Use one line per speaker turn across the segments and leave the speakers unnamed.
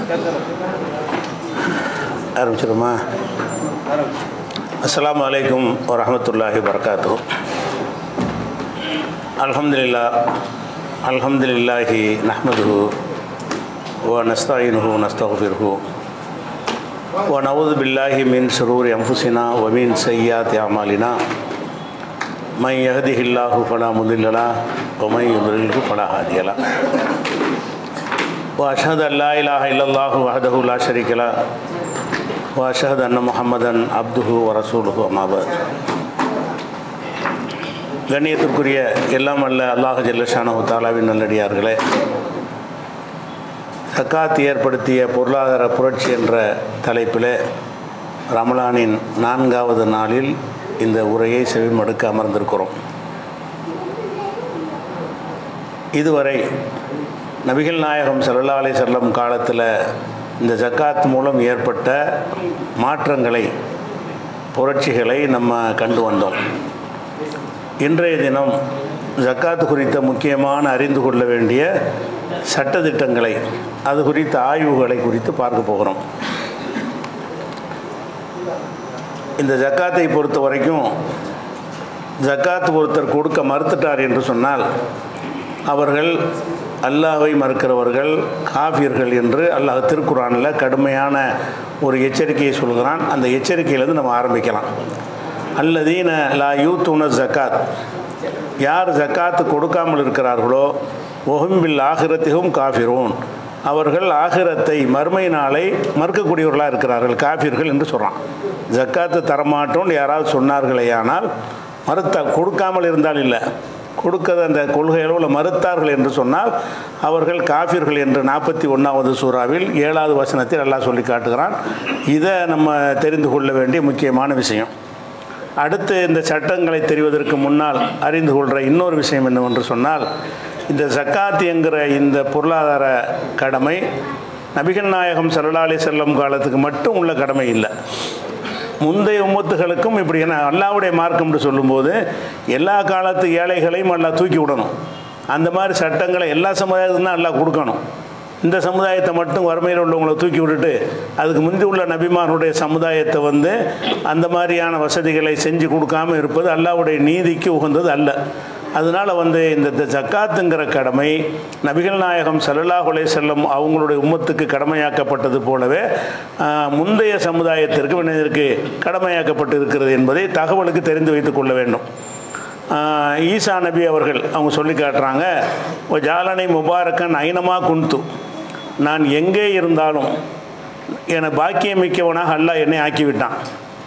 ஆரம்பிச்சிருமா அஸ்ஸலாமு அலைக்கும் வரஹமத்துல்லாஹி வரகாத்து அல்ஹம்துலில்லா அல்ஹம்துலில்லாஹி நஹ்மதுஹு வ நஸ்தாயினுஹு நஸ்தகுஃபிருஹு வ நவுது பில்லாஹி மின் சுரூரி அன்ஃபுஸினா வ மின் சய்யாத்தி அமாலினா மை யஹதிஹில்லாஹு ஃபலா முதில்லலா வ மை யுதில்ஹு ஃபலா ஹாதியலா وأشهد أن لا إله إلا الله وحده لا شريك له وأشهد أن محمدا عبده ورسوله أما بعد கண்ணியத்திற்குரிய எல்லாம் அல்ல அல்லாஹ் ஜல்லஷானு தாலாவின் நல்லடியார்களே சக்காத் ஏற்படுத்திய பொருளாதார புரட்சி என்ற தலைப்பில் ரமலானின் நான்காவது நாளில் இந்த உரையை செவிமடுக்க அமர்ந்திருக்கிறோம் இதுவரை நபிகள் நாயகம் சல்லா அலி செல்லம் காலத்தில் இந்த ஜக்காத் மூலம் ஏற்பட்ட மாற்றங்களை புரட்சிகளை நம்ம கண்டு வந்தோம் இன்றைய தினம் ஜக்காத் குறித்த முக்கியமான அறிந்து கொள்ள வேண்டிய சட்டத்திட்டங்களை அது குறித்த ஆய்வுகளை குறித்து பார்க்க போகிறோம் இந்த ஜக்காத்தை பொறுத்த வரைக்கும் ஜக்காத் ஒருத்தர் கொடுக்க மறுத்துட்டார் என்று சொன்னால் அவர்கள் அல்லாவை மறுக்கிறவர்கள் காஃபியர்கள் என்று அல்லாஹ் திருக்குறானில் கடுமையான ஒரு எச்சரிக்கையை சொல்கிறான் அந்த எச்சரிக்கையிலேருந்து நம்ம ஆரம்பிக்கலாம் அல்லதீன லா யூத்துன ஜக்காத் யார் ஜக்காத்து கொடுக்காமல் இருக்கிறார்களோ ஒஹம்பில் ஆகிரத்திகும் காஃபிரோன் அவர்கள் ஆகிரத்தை மறுமை நாளை மறுக்கக்கூடியவர்களாக இருக்கிறார்கள் காஃபிர்கள் என்று சொல்கிறான் ஜக்காத்து தரமாட்டோன்னு யாராவது சொன்னார்களேயானால் மறுத்த கொடுக்காமல் இருந்தால் இல்லை கொடுக்கத அந்த கொள்கைகளோடு மறுத்தார்கள் என்று சொன்னால் அவர்கள் காஃபிர்கள் என்று நாற்பத்தி ஒன்றாவது சூறாவில் ஏழாவது வசனத்தில் எல்லாம் சொல்லி காட்டுகிறான் இதை நம்ம தெரிந்து கொள்ள வேண்டிய முக்கியமான விஷயம் அடுத்து இந்த சட்டங்களை தெரிவதற்கு முன்னால் அறிந்து கொள்கிற இன்னொரு விஷயம் என்னவென்று சொன்னால் இந்த ஜக்காத் என்கிற இந்த பொருளாதார கடமை நபிகள் நாயகம் சரலாலி செல்லம் காலத்துக்கு மட்டும் உள்ள கடமை இல்லை முந்தைய உம்மத்துகளுக்கும் இப்படி என்ன அல்லாவுடைய மார்க்கம்னு சொல்லும்போது எல்லா காலத்து ஏழைகளையும் அல்லா தூக்கி விடணும் அந்த மாதிரி சட்டங்களை எல்லா சமுதாயத்துக்கும் தான் எல்லாம் கொடுக்கணும் இந்த சமுதாயத்தை மட்டும் வறுமையில் உள்ளவங்களை தூக்கி விட்டுட்டு அதுக்கு முந்தி உள்ள நபிமாருடைய சமுதாயத்தை வந்து அந்த மாதிரியான வசதிகளை செஞ்சு கொடுக்காம இருப்பது அல்லாவுடைய நீதிக்கு உகந்தது அல்ல அதனால் வந்து இந்த ஜக்காத்துங்கிற கடமை நபிகள் நாயகம் சல்லல்லா உலை செல்லம் அவங்களுடைய உம்மத்துக்கு கடமையாக்கப்பட்டது போலவே முந்தைய சமுதாயத்திற்கு வினைதற்கு கடமையாக்கப்பட்டு இருக்கிறது என்பதை தகவலுக்கு தெரிந்து வைத்துக் கொள்ள வேண்டும் ஈசா நபி அவர்கள் அவங்க சொல்லி காட்டுறாங்க ஜாலனை முபாரக்கன் ஐனமா குன்து நான் எங்கே இருந்தாலும் என பாக்கியமிக்கவனாக அல்லாஹ் என்னை ஆக்கிவிட்டான்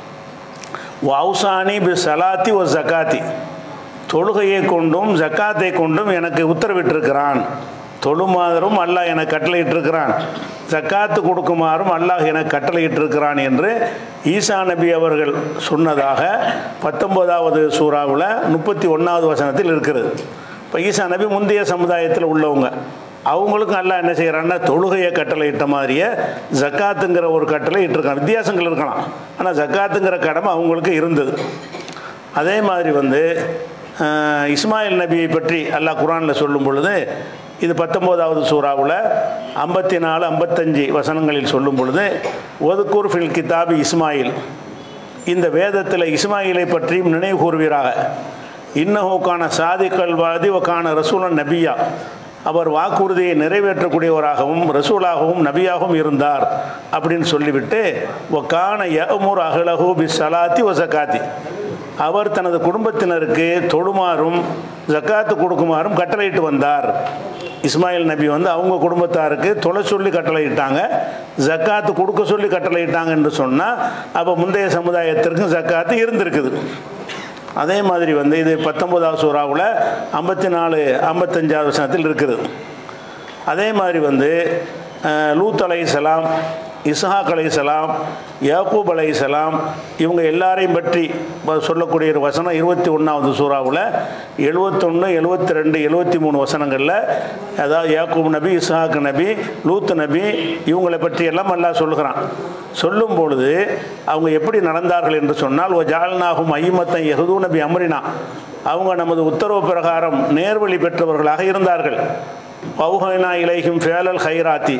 வவுசானி பி சலாத்தி ஒரு ஜக்காத்தி தொழுகையை கொண்டும் ஜக்காத்தை கொண்டும் எனக்கு உத்தரவிட்டிருக்கிறான் தொழுமாறும் அல்லாஹ் என கட்டளையிட்டிருக்கிறான் ஜக்காத்து கொடுக்குமாறும் அல்லாஹ் என கட்டளையிட்டிருக்கிறான் என்று ஈசா நபி அவர்கள் சொன்னதாக பத்தொன்பதாவது சூறாவில் முப்பத்தி ஒன்றாவது வசனத்தில் இருக்கிறது இப்போ ஈசா நபி முந்தைய சமுதாயத்தில் உள்ளவங்க அவங்களுக்கும் எல்லாம் என்ன செய்கிறான்னா தொழுகையை கட்டளை இட்ட மாதிரியே ஜக்காத்துங்கிற ஒரு கட்டளை இட்டிருக்காங்க வித்தியாசங்கள் இருக்கலாம் ஆனால் ஜக்காத்துங்கிற கடமை அவங்களுக்கு இருந்தது அதே மாதிரி வந்து இஸ்மாயில் நபியை பற்றி அல்லாஹ் குரானில் சொல்லும் பொழுது இது பத்தொம்போதாவது சூறாவில் ஐம்பத்தி நாலு ஐம்பத்தஞ்சு வசனங்களில் சொல்லும் பொழுது ஒதுக்கூர் ஃபில் கிதாபி இஸ்மாயில் இந்த வேதத்தில் இஸ்மாயிலை பற்றியும் நினைவு கூறுவீராக இன்னஹோக்கான சாதிக்கல்வாதி ஒக்கான ரசூலன் நபியா அவர் வாக்குறுதியை நிறைவேற்றக்கூடியவராகவும் ரசூலாகவும் நபியாகவும் இருந்தார் அப்படின்னு சொல்லிவிட்டு ஒக்கான யமுர் அகலஹூ பி சலாத்தி ஒ சக்காத்தி அவர் தனது குடும்பத்தினருக்கு தொழுமாறும் ஜக்காத்து கொடுக்குமாறும் கட்டளையிட்டு வந்தார் இஸ்மாயில் நபி வந்து அவங்க குடும்பத்தாருக்கு தொலை சொல்லி கட்டளையிட்டாங்க ஜக்காத்து கொடுக்க சொல்லி கட்டளையிட்டாங்க என்று சொன்னால் அப்போ முந்தைய சமுதாயத்திற்கும் ஜக்காத்து இருந்திருக்குது அதே மாதிரி வந்து இது பத்தொன்பதாவது சூறாவில் ஐம்பத்தி நாலு ஐம்பத்தஞ்சாவது வருஷத்தில் இருக்குது அதே மாதிரி வந்து லூத் அலை சலாம் இஸ்ஹாக் அலை சலாம் யாக்கூப் அலை சலாம் இவங்க எல்லாரையும் பற்றி சொல்லக்கூடிய ஒரு வசனம் இருபத்தி ஒன்றாவது சூறாவில் எழுபத்தொன்று எழுபத்தி ரெண்டு எழுபத்தி மூணு வசனங்களில் அதாவது யாக்கூப் நபி இஸ்ஹாக் நபி லூத் நபி இவங்களை பற்றி எல்லாம் அல்லா சொல்லுகிறான் சொல்லும் பொழுது அவங்க எப்படி நடந்தார்கள் என்று சொன்னால் ஓ ஜால்நாகும் ஐமத்தன் யகுதூ நபி அமரினா அவங்க நமது உத்தரவு பிரகாரம் நேர்வழி பெற்றவர்களாக இருந்தார்கள் பௌஹனா இலைகும் ஃபேலல் ஹைராத்தி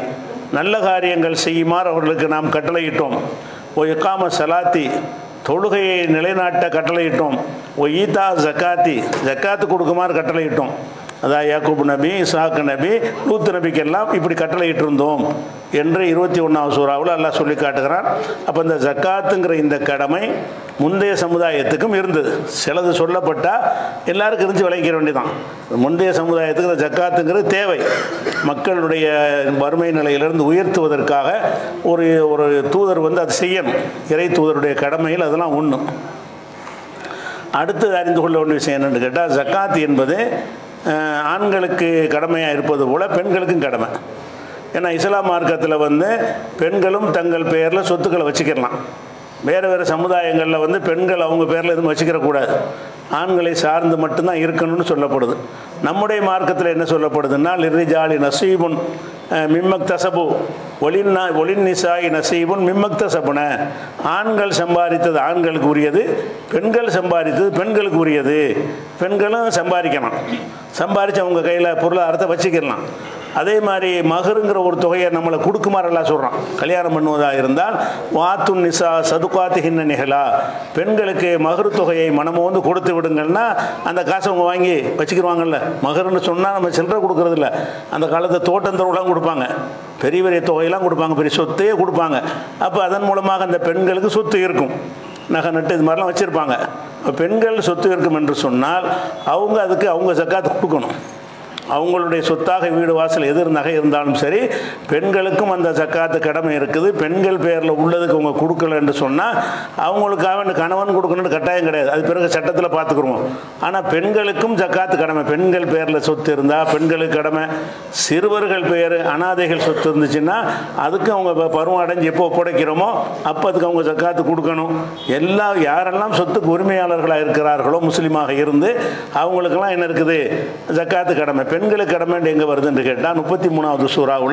நல்ல காரியங்கள் செய்யுமாறு அவர்களுக்கு நாம் கட்டளையிட்டோம் ஓ எக்காம சலாத்தி தொழுகையை நிலைநாட்ட கட்டளையிட்டோம் ஓ ஈதா ஜக்காத்தி ஜக்காத்து கொடுக்குமாறு கட்டளையிட்டோம் அதான் யாக்கூப் நபி இசாக்கு நபி லூத்து நபிக்கெல்லாம் இப்படி கட்டளையிட்டு இருந்தோம் என்று இருபத்தி ஒன்றாவது சூறாவில் அல்லாஹ் சொல்லி காட்டுகிறான் அப்போ இந்த ஜக்காத்துங்கிற இந்த கடமை முந்தைய சமுதாயத்துக்கும் இருந்தது சிலது சொல்லப்பட்டால் எல்லாருக்கும் இருந்து விளங்கிக்க வேண்டியதான் முந்தைய சமுதாயத்துக்கு இந்த ஜக்காத்துங்கிறது தேவை மக்களுடைய வறுமை நிலையிலிருந்து உயர்த்துவதற்காக ஒரு ஒரு தூதர் வந்து அதை செய்யணும் இறை தூதருடைய கடமையில் அதெல்லாம் ஒன்று அடுத்தது அறிந்து கொள்ள வேண்டிய விஷயம் என்னென்னு கேட்டால் ஜக்காத் என்பது அஹ், ஆண்களுக்கு கடமையாக இருப்பது போல் பெண்களுக்கும் கடமை ஏன்னா இஸ்லாம் மார்க்கத்தில் வந்து பெண்களும் தங்கள் பெயரில் சொத்துக்களை வச்சுக்கிடலாம் வேறு வேறு சமுதாயங்களில் வந்து பெண்கள் அவங்க பேரில் எதுவும் வச்சுக்கிறக்கூடாது ஆண்களை சார்ந்து மட்டும்தான் இருக்கணும்னு சொல்லப்படுது நம்முடைய மார்க்கத்தில் என்ன சொல்லப்படுதுன்னா லிரிஜாலி நசீபுன் அஹ், மிம்மக் தசபு ஒளின் ஒளின் நிசாய் நசீபுன் மிம்மக் தசபுன ஆண்கள் சம்பாதித்தது ஆண்களுக்கு உரியது பெண்கள் சம்பாதித்தது பெண்களுக்கு உரியது பெண்களும் சம்பாதிக்கணும் சம்பாதிச்சு அவங்க கையில் பொருளாதாரத்தை வச்சுக்கிடலாம் அதே மாதிரி மகருங்கிற ஒரு தொகையை நம்மளை கொடுக்குமாறெல்லாம் சொல்கிறான் கல்யாணம் பண்ணுவதாக இருந்தால் வாத்துன் நிசா சதுக்காத்துகின்ன நிகழா பெண்களுக்கு மகரு தொகையை மனமோந்து கொடுத்து விடுங்கன்னா அந்த காசை அவங்க வாங்கி வச்சுக்கிடுவாங்கல்ல மகருன்னு சொன்னால் நம்ம சில்லறை கொடுக்கறது இல்ல அந்த காலத்து தோட்டந்தரவுலாம் கொடுப்பாங்க பெரிய பெரிய தொகையெல்லாம் கொடுப்பாங்க பெரிய சொத்தையே கொடுப்பாங்க அப்போ அதன் மூலமாக அந்த பெண்களுக்கு சொத்து இருக்கும் நகை நட்டு இது மாதிரிலாம் வச்சுருப்பாங்க பெண்கள் சொத்து இருக்கும் என்று சொன்னால் அவங்க அதுக்கு அவங்க ஜக்காத்து கொடுக்கணும் அவங்களுடைய சொத்தாக வீடு வாசல் எது நகை இருந்தாலும் சரி பெண்களுக்கும் அந்த ஜக்காத்து கடமை இருக்குது பெண்கள் பேரில் உள்ளதுக்கு அவங்க கொடுக்கல என்று சொன்னால் அவங்களுக்காக இந்த கணவன் கொடுக்கணும்னு கட்டாயம் கிடையாது அது பிறகு சட்டத்தில் பார்த்துக்குருவோம் ஆனால் பெண்களுக்கும் ஜக்காத்து கடமை பெண்கள் பேரில் சொத்து இருந்தால் பெண்களுக்கு கடமை சிறுவர்கள் பேர் அனாதைகள் சொத்து இருந்துச்சுன்னா அதுக்கு அவங்க ப- பருவம் அடைஞ்சு எப்போ ஒப்படைக்கிறோமோ அப்போ அதுக்கு அவங்க ஜக்காத்து கொடுக்கணும் எல்லா யாரெல்லாம் சொத்துக்கு உரிமையாளர்களாக இருக்கிறார்களோ முஸ்லீமாக இருந்து அவங்களுக்கெல்லாம் என்ன இருக்குது ஜக்காத்து கடமை பெண்களுக்கு கடமை எங்கே வருதுன்னு கேட்டால் முப்பத்தி மூணாவது சூறாவில்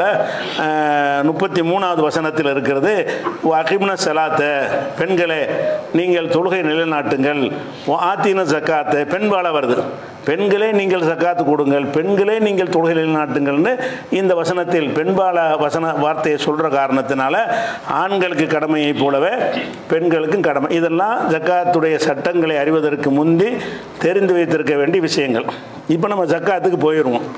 முப்பத்தி மூணாவது வசனத்தில் இருக்கிறது அகிம்ன செலாத்த பெண்களே நீங்கள் தொழுகை நிலைநாட்டுங்கள் ஆத்தின ஜக்காத்தை பெண்பால வருது பெண்களே நீங்கள் ஜக்காத்து கொடுங்கள் பெண்களே நீங்கள் தொழுகை நிலைநாட்டுங்கள்னு இந்த வசனத்தில் பெண்பால வசன வார்த்தையை சொல்கிற காரணத்தினால ஆண்களுக்கு கடமையைப் போலவே பெண்களுக்கும் கடமை இதெல்லாம் ஜக்காத்துடைய சட்டங்களை அறிவதற்கு முந்தி தெரிந்து வைத்திருக்க வேண்டிய விஷயங்கள் இப்போ நம்ம ஜக்காத்துக்கு போயிடுவோம்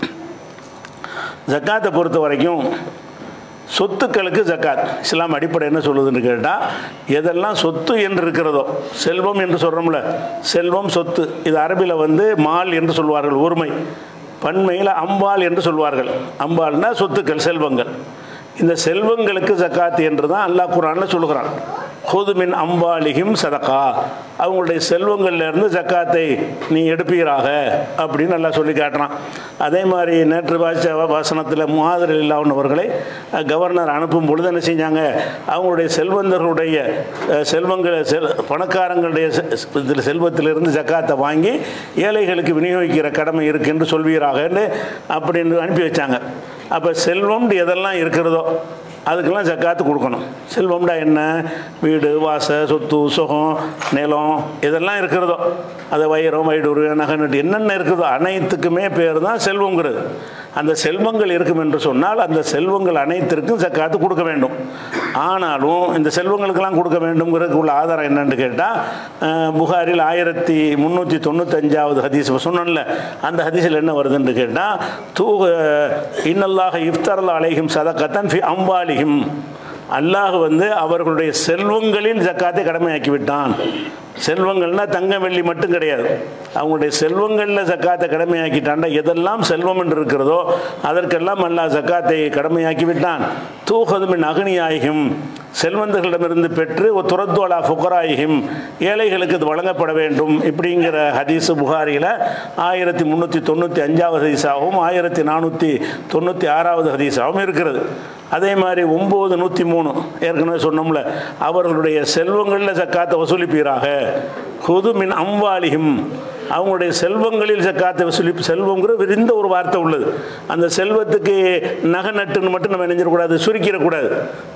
ஜக்காத்தை பொறுத்த வரைக்கும் சொத்துக்களுக்கு ஜக்காத் இஸ்லாம் அடிப்படை என்ன சொல்லுதுன்னு கேட்டால் எதெல்லாம் சொத்து என்று இருக்கிறதோ செல்வம் என்று சொல்கிறோம்ல செல்வம் சொத்து இது அரபியில் வந்து மால் என்று சொல்வார்கள் ஒருமை பன்மையில் அம்பாள் என்று சொல்வார்கள் அம்பாள்னா சொத்துக்கள் செல்வங்கள் இந்த செல்வங்களுக்கு ஜக்காத் என்று தான் அல்லாஹ் குரானில் சொல்லுகிறான் ஹுதுமின் அம்பாலிஹிம் சதக்கா அவங்களுடைய செல்வங்கள்ல இருந்து ஜக்காத்தை நீ எடுப்பீராக அப்படின்னு நல்லா சொல்லி காட்டுறான் அதே மாதிரி நேற்று வாச வாசனத்தில் முகாதர் இல்லாமல் அவர்களை அஹ், கவர்னர் அனுப்பும் பொழுது என்ன செஞ்சாங்க அவங்களுடைய செல்வந்தர்களுடைய அஹ், செல்வங்களை செல் பணக்காரங்களுடைய செ- இதில் செல்வத்திலிருந்து ஜக்காத்தை வாங்கி ஏழைகளுக்கு விநியோகிக்கிற கடமை இருக்கு என்று சொல்வீராகன்னு அப்படின்னு அனுப்பி வச்சாங்க அப்போ செல்வம் எதெல்லாம் இருக்கிறதோ அதுக்கெல்லாம் ஜக்காத்து கொடுக்கணும் செல்வம்டா என்ன வீடு வாச சொத்து சுகம் நிலம் இதெல்லாம் இருக்கிறதோ அது வைரம் வைடூர் நகை நட்டு என்னென்ன இருக்குதோ அனைத்துக்குமே பேர் தான் செல்வங்கிறது அந்த செல்வங்கள் இருக்கும் என்று சொன்னால் அந்த செல்வங்கள் அனைத்திற்கும் ஜக்காத்து கொடுக்க வேண்டும் ஆனாலும் இந்த செல்வங்களுக்கெல்லாம் கொடுக்க வேண்டும்ங்கிறதுக்கு உள்ள ஆதாரம் என்னன்னு கேட்டால் புகாரில் ஆயிரத்தி முந்நூற்றி தொண்ணூத்தஞ்சாவது ஹதீஸ் சொன்னோம்ல அந்த ஹதீஸில் என்ன வருதுன்னு கேட்டால் தூக இன்னல்லாக இஃப்தரல் அலைஹிம் சதக்கத்தன் ஃபி அம்பாலிஹிம் அல்லாஹ் வந்து அவர்களுடைய செல்வங்களில் ஜக்காத்தை கடமையாக்கி விட்டான் செல்வங்கள்னா தங்கம் வெள்ளி மட்டும் கிடையாது அவங்களுடைய செல்வங்களில் ஜக்காத்தை கடமையாக்கிட்டான்டா எதெல்லாம் செல்வம் என்று இருக்கிறதோ அதற்கெல்லாம் அல்லாஹ் ஜக்காத்தை கடமையாக்கி விட்டான் தூகதுமின் அகனியாயிகும் செல்வந்தர்களிடமிருந்து பெற்று ஒரு துரத்தோலா ஃபுகராயிகும் ஏழைகளுக்கு இது வழங்கப்பட வேண்டும் இப்படிங்கிற ஹதீஸ் புகாரியில் ஆயிரத்தி முந்நூற்றி தொண்ணூற்றி அஞ்சாவது ஹதீஸாகவும் ஆயிரத்தி நானூற்றி தொண்ணூற்றி ஆறாவது ஹதீஸாகவும் இருக்கிறது அதே மாதிரி ஒம்பது நூற்றி மூணு ஏற்கனவே சொன்னோம்ல அவர்களுடைய செல்வங்களில் ஜக்காத்தை வசூலிப்பீராக ஹுது மின் அம்வாலிஹிம் அவங்களுடைய செல்வங்களில் ஜக்காத்தை வசூலி செல்வங்கிற விரிந்த ஒரு வார்த்தை உள்ளது அந்த செல்வத்துக்கு நகை நட்டுன்னு மட்டும் நம்ம நினைஞ்சிடக்கூடாது சுருக்கிடக்கூடாது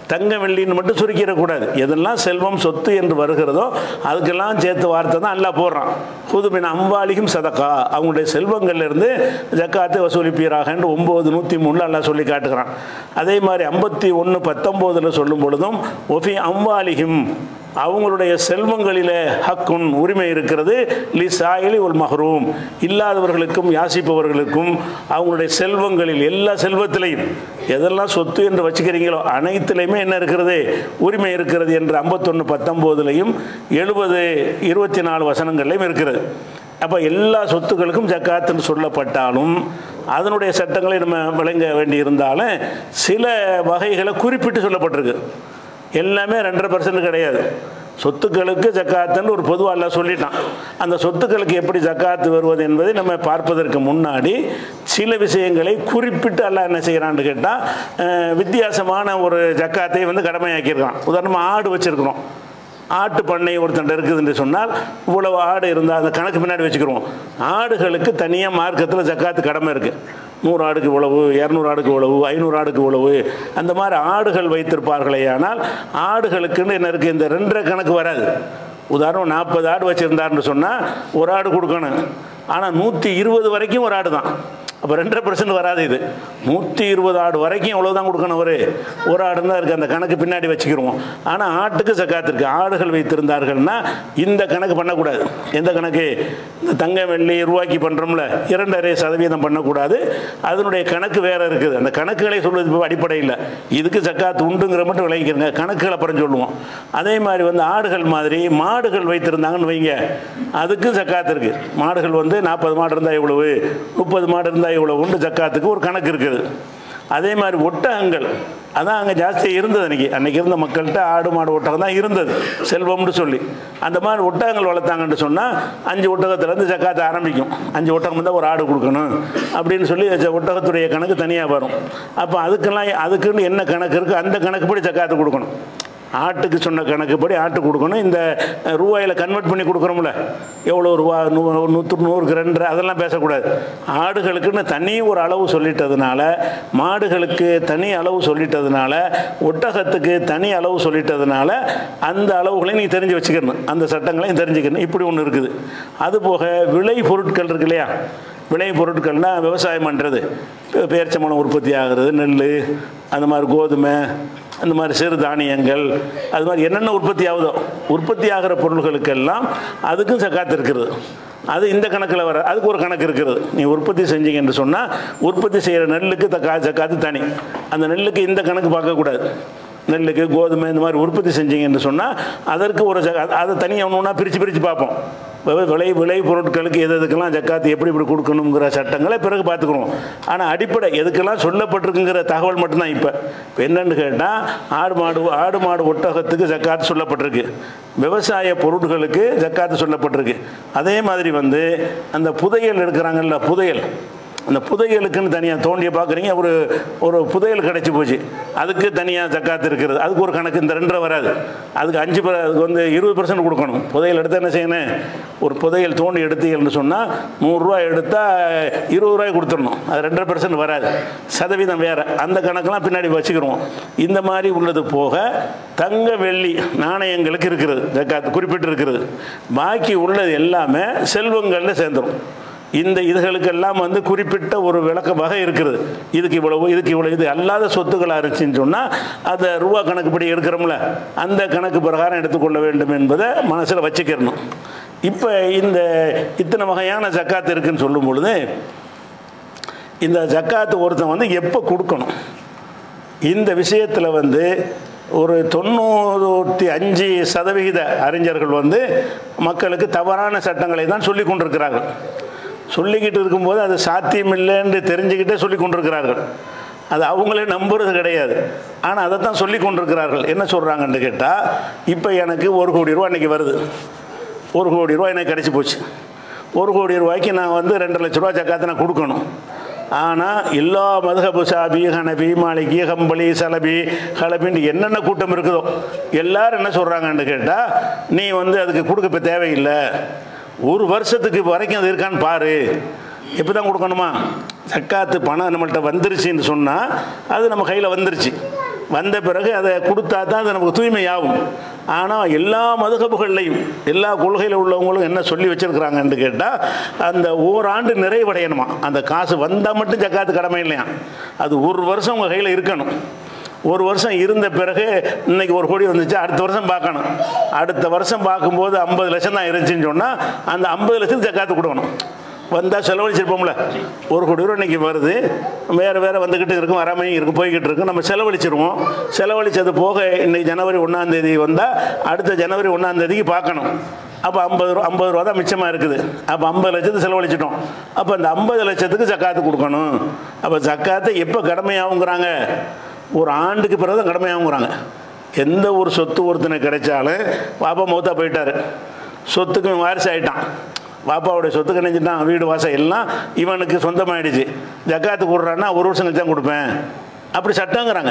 தங்க வெள்ளின்னு மட்டும் சுருக்கிடக்கூடாது எதெல்லாம் செல்வம் சொத்து என்று வருகிறதோ அதுக்கெல்லாம் சேர்த்து வார்த்தை தான் எல்லாம் போடுறான் புதுமின் அம்பாலிகும் சதக்கா அவங்களுடைய செல்வங்கள்ல இருந்து ஜக்காத்தை வசூலிப்பீராக என்று ஒம்பது நூற்றி மூணில் எல்லாம் சொல்லி காட்டுகிறான் அதே மாதிரி ஐம்பத்தி ஒன்று பத்தொம்போதில் சொல்லும் பொழுதும் ஒஃபி அம்பாலிகும் அவங்களுடைய செல்வங்களிலே ஹக்குன் உரிமை இருக்கிறது லி சாயிலி உல் மஹரூம் இல்லாதவர்களுக்கும் யாசிப்பவர்களுக்கும் அவங்களுடைய செல்வங்களில் எல்லா செல்வத்திலையும் எதெல்லாம் சொத்து என்று வச்சுக்கிறீங்களோ அனைத்துலையுமே என்ன இருக்கிறது உரிமை இருக்கிறது என்று ஐம்பத்தொன்று பத்தொம்போதுலையும் எழுபது இருபத்தி நாலு வசனங்கள்லையும் இருக்கிறது அப்போ எல்லா சொத்துக்களுக்கும் ஜக்காத்துன்னு சொல்லப்பட்டாலும் அதனுடைய சட்டங்களை நம்ம விளங்க வேண்டி இருந்தாலும் சில வகைகளை குறிப்பிட்டு சொல்லப்பட்டிருக்கு எல்லாமே ரெண்டரை பர்சன்ட் கிடையாது சொத்துக்களுக்கு ஜக்காத்துன்னு ஒரு பொதுவாக எல்லாம் சொல்லிட்டான் அந்த சொத்துக்களுக்கு எப்படி ஜக்காத்து வருவது என்பதை நம்ம பார்ப்பதற்கு முன்னாடி சில விஷயங்களை குறிப்பிட்டு எல்லாம் என்ன செய்கிறான்னு கேட்டால் வித்தியாசமான ஒரு ஜக்காத்தை வந்து கடமையாக்கியிருக்கான் உதாரணமாக ஆடு வச்சுருக்குறோம் ஆட்டு பண்ணை ஒருத்தன் இருக்குதுன்னு சொன்னால் இவ்வளவு ஆடு இருந்தால் அந்த கணக்கு பின்னாடி வச்சுக்கிறோம் ஆடுகளுக்கு தனியாக மார்க்கத்தில் ஜக்காத்து கடமை இருக்குது நூறு ஆடுக்கு இவ்வளவு இரநூறு ஆடுக்கு இவ்வளவு ஐநூறு ஆடுக்கு இவ்வளவு அந்த மாதிரி ஆடுகள் வைத்திருப்பார்களே ஆனால் ஆடுகளுக்குன்னு என்ன இருக்குது இந்த ரெண்டரை கணக்கு வராது உதாரணம் நாற்பது ஆடு வச்சுருந்தாருன்னு சொன்னால் ஒரு ஆடு கொடுக்கணும் ஆனால் நூற்றி இருபது வரைக்கும் ஒரு ஆடு தான் அப்போ ரெண்டரை பர்சன்ட் வராது இது நூற்றி இருபது ஆடு வரைக்கும் எவ்வளோ தான் கொடுக்கணும் ஒரு ஒரு ஆடு தான் இருக்குது அந்த கணக்கு பின்னாடி வச்சுக்கிருவோம் ஆனால் ஆட்டுக்கு சக்காத்து இருக்குது ஆடுகள் வைத்திருந்தார்கள்னா இந்த கணக்கு பண்ணக்கூடாது எந்த கணக்கு இந்த தங்க வெள்ளி ரூபாய்க்கு பண்ணுறோம்ல இரண்டரை சதவீதம் பண்ணக்கூடாது அதனுடைய கணக்கு வேறு இருக்குது அந்த கணக்குகளை சொல்வது இப்போ அடிப்படையில் இதுக்கு சக்காத்து உண்டுங்கிற மட்டும் விளங்கிக்கிறங்க கணக்குகளை அப்புறம் சொல்லுவோம் அதே மாதிரி வந்து ஆடுகள் மாதிரி மாடுகள் வைத்திருந்தாங்கன்னு வைங்க அதுக்கும் சக்காத்து இருக்குது மாடுகள் வந்து நாற்பது மாடு இருந்தால் இவ்வளவு முப்பது மாடு இருந்தால் இவ்வளவு உண்டு ஜக்காத்துக்கு ஒரு கணக்கு இருக்குது அதே மாதிரி ஒட்டகங்கள் அதான் அங்கே ஜாஸ்தி இருந்தது அன்றைக்கி அன்றைக்கி இருந்த மக்கள்கிட்ட ஆடு மாடு ஒட்டகம் தான் இருந்தது செல்வம்னு சொல்லி அந்த மாதிரி ஒட்டகங்கள் வளர்த்தாங்கன்னு சொன்னால் அஞ்சு ஒட்டகத்துலேருந்து ஜக்காத்து ஆரம்பிக்கும் அஞ்சு ஒட்டகம் இருந்தால் ஒரு ஆடு கொடுக்கணும் அப்படின்னு சொல்லி ஜ- ஒட்டகத்துடைய கணக்கு தனியாக வரும் அப்போ அதுக்கெல்லாம் அதுக்குன்னு என்ன கணக்கு இருக்குது அந்த கணக்குப்படி ஜக்காத்து கொடுக்கணும் ஆட்டுக்கு சொன்ன கணக்குப்படி ஆட்டு கொடுக்கணும் இந்த அஹ், ரூபாயில கன்வெர்ட் பண்ணி கொடுக்குறோம்ல எவ்வளோ ரூபா நூ நூற்று நூறுக்கு ரெண்டு அதெல்லாம் பேசக்கூடாது ஆடுகளுக்குன்னு தனி ஒரு அளவு சொல்லிட்டதுனால மாடுகளுக்கு தனி அளவு சொல்லிட்டதுனால ஒட்டகத்துக்கு தனி அளவு சொல்லிட்டதுனால அந்த அளவுகளையும் நீ தெரிஞ்சு வச்சுக்கணும் அந்த சட்டங்களையும் தெரிஞ்சுக்கணும் இப்படி ஒன்று இருக்குது அதுபோக விளை பொருட்கள் இருக்கு இல்லையா விளை பொருட்கள்னால் விவசாயம் பண்ணுறது பேரிச்சம்பழம் உற்பத்தி ஆகிறது நெல் அந்த மாதிரி கோதுமை அந்த மாதிரி சிறு தானியங்கள் அது மாதிரி என்னென்ன உற்பத்தி ஆகுதோ உற்பத்தி ஆகிற பொருள்களுக்கெல்லாம் அதுக்கும் சக்காத்து இருக்கிறது அது இந்த கணக்கில் வர அதுக்கு ஒரு கணக்கு இருக்கிறது நீ உற்பத்தி செஞ்சீங்கன்னு சொன்னால் உற்பத்தி செய்கிற நெல்லுக்கு தக்கா சக்காத்து தனி அந்த நெல்லுக்கு இந்த கணக்கு பார்க்கக்கூடாது நெல்லுக்கு கோதுமை இந்த மாதிரி உற்பத்தி செஞ்சீங்கன்னு சொன்னால் அதற்கு ஒரு ஜ- அது- அதை தனியாக ஒன்று ஒன்றா பிரித்து பிரித்து பார்ப்போம் விளை- விளை விளை பொருட்களுக்கு எது எதுக்கெல்லாம் ஜக்காத்து எப்படி இப்படி கொடுக்கணுங்கிற சட்டங்களை பிறகு பார்த்துக்குறோம் ஆனால் அடிப்படை எதுக்கெல்லாம் சொல்லப்பட்டிருக்குங்கிற தகவல் மட்டும்தான் இப்போ இப்போ என்னன்னு கேட்டால் ஆடு மாடு ஆடு மாடு ஒட்டகத்துக்கு ஜக்காத்து சொல்லப்பட்டிருக்கு விவசாய பொருட்களுக்கு ஜக்காத்து சொல்லப்பட்டிருக்கு அதே மாதிரி வந்து அந்த புதையல் எடுக்கிறாங்கல்ல புதையல் அந்த புதையலுக்குன்னு தனியாக தோண்டிய பார்க்குறீங்க ஒரு ஒரு புதையல் கிடச்சி போச்சு அதுக்கு தனியாக ஜக்காத்து இருக்கிறது அதுக்கு ஒரு கணக்கு இந்த ரெண்டரை வராது அதுக்கு அஞ்சு ப- அதுக்கு வந்து இருபது பர்சன்ட் கொடுக்கணும் புதையல் எடுத்தால் என்ன செய்யணும் ஒரு புதையல் தோண்டி எடுத்தீங்கன்னு சொன்னால் நூறுரூவா எடுத்தால் இருபது ரூபாய் கொடுத்துடணும் அது ரெண்டரை பர்சன்ட் வராது சதவீதம் வேறு அந்த கணக்கெல்லாம் பின்னாடி வச்சுக்கிருவோம் இந்த மாதிரி உள்ளது போக தங்க வெள்ளி நாணயங்களுக்கு இருக்கிறது ஜக்காத்து குறிப்பிட்டு இருக்கிறது பாக்கி உள்ளது எல்லாமே செல்வங்களில் சேர்ந்துடும் இந்த இதுகளுக்கெல்லாம் வந்து குறிப்பிட்ட ஒரு விளக்க வகை இருக்குது இதுக்கு இவ்வளவு இதுக்கு இவ்வளவு இது அல்லாத சொத்துக்களாக இருந்துச்சுன்னு சொன்னால் அதை ரூபா கணக்குப்படி எடுக்கிறோம்ல அந்த கணக்கு பிரகாரம் எடுத்துக்கொள்ள வேண்டும் என்பதை மனசில் வச்சுக்கிறணும் இப்போ இந்த இத்தனை வகையான ஜக்காத்து இருக்குன்னு சொல்லும் பொழுது இந்த ஜக்காத்து ஒருத்தன் வந்து எப்போ கொடுக்கணும் இந்த விஷயத்தில் வந்து ஒரு தொண்ணூற்றி அஞ்சு சதவிகித அறிஞர்கள் வந்து மக்களுக்கு தவறான சட்டங்களை தான் சொல்லி கொண்டிருக்கிறார்கள் சொல்லிக்கிட்டு இருக்கும்போது அது சாத்தியமில்லைன்னு தெரிஞ்சுக்கிட்டே சொல்லி கொண்டிருக்கிறார்கள் அது அவங்களே நம்புறது கிடையாது ஆனால் அதை தான் சொல்லி கொண்டிருக்கிறார்கள் என்ன சொல்கிறாங்கன்னு கேட்டால் இப்போ எனக்கு ஒரு கோடி ரூபா இன்றைக்கி வருது ஒரு கோடி ரூபா எனக்கு கிடச்சி போச்சு ஒரு கோடி ரூபாய்க்கு நான் வந்து ரெண்டு லட்ச ரூபா ஜக்காத்தை நான் கொடுக்கணும் ஆனால் எல்லா மதுகபு சாபி ஹனபி மாளிகி ஹம்பளி சலபி ஹலபின்னு என்னென்ன கூட்டம் இருக்குதோ எல்லாரும் என்ன சொல்கிறாங்கன்னு கேட்டால் நீ வந்து அதுக்கு கொடுக்க இப்போ தேவையில்லை ஒரு வருஷத்துக்கு வரைக்கும் அது இருக்கான்னு பாரு எப்போ தான் கொடுக்கணுமா ஜக்காத்து பணம் நம்மள்ட்ட வந்துருச்சுன்னு சொன்னால் அது நம்ம கையில் வந்துருச்சு வந்த பிறகு அதை கொடுத்தா தான் அது நமக்கு தூய்மையாகும் ஆனால் எல்லா மதுகபுகள்லையும் எல்லா கொள்கையில் உள்ளவங்களும் என்ன சொல்லி வச்சிருக்கிறாங்கன்னு கேட்டால் அந்த ஓராண்டு நிறைவடையணுமா அந்த காசு வந்தால் மட்டும் ஜக்காத்து கடமை இல்லையா அது ஒரு வருஷம் உங்கள் கையில் இருக்கணும் ஒரு வருஷம் இருந்த பிறகு இன்னைக்கு ஒரு கோடி வந்துச்சு அடுத்த வருஷம் பார்க்கணும் அடுத்த வருஷம் பார்க்கும்போது ஐம்பது லட்சம் தான் இருந்துச்சுன்னு சொன்னால் அந்த ஐம்பது லட்சத்துக்கு ஜக்காத்து கொடுக்கணும் வந்தால் செலவழிச்சிருப்போம்ல ஒரு கோடி ரூபா இன்னைக்கு வருது வேறு வேறு வந்துக்கிட்டு இருக்கும் வராமையும் இருக்கும் போய்கிட்டு இருக்கு நம்ம செலவழிச்சிருவோம் செலவழிச்சது போக இன்னைக்கு ஜனவரி ஒன்றாந்தேதி வந்தால் அடுத்த ஜனவரி ஒன்றாந்தேதிக்கு பார்க்கணும் அப்போ ஐம்பது ரூபா ஐம்பது ரூபா தான் மிச்சமாக இருக்குது அப்போ ஐம்பது லட்சத்துக்கு செலவழிச்சிட்டோம் அப்போ அந்த ஐம்பது லட்சத்துக்கு ஜக்காத்து கொடுக்கணும் அப்போ ஜக்காத்தை எப்போ கடமையாகுங்கிறாங்க ஒரு ஆண்டுக்கு பிறகு தான் கடமையாகுங்கிறாங்க எந்த ஒரு சொத்து ஒருத்தனுக்கு கிடைச்சாலும் பாப்பா மௌத்தா போயிட்டாரு சொத்துக்கு இவன் வாரிசு ஆயிட்டான் பாப்பாவுடைய சொத்துக்கு நினைச்சிட்டான் வீடு வாசல் எல்லாம் இவனுக்கு சொந்தமாயிடுச்சு ஜக்காத்து கொடுறான்னா ஒரு வருஷம் கழிச்சு தான் கொடுப்பேன் அப்படி சட்டங்கிறாங்க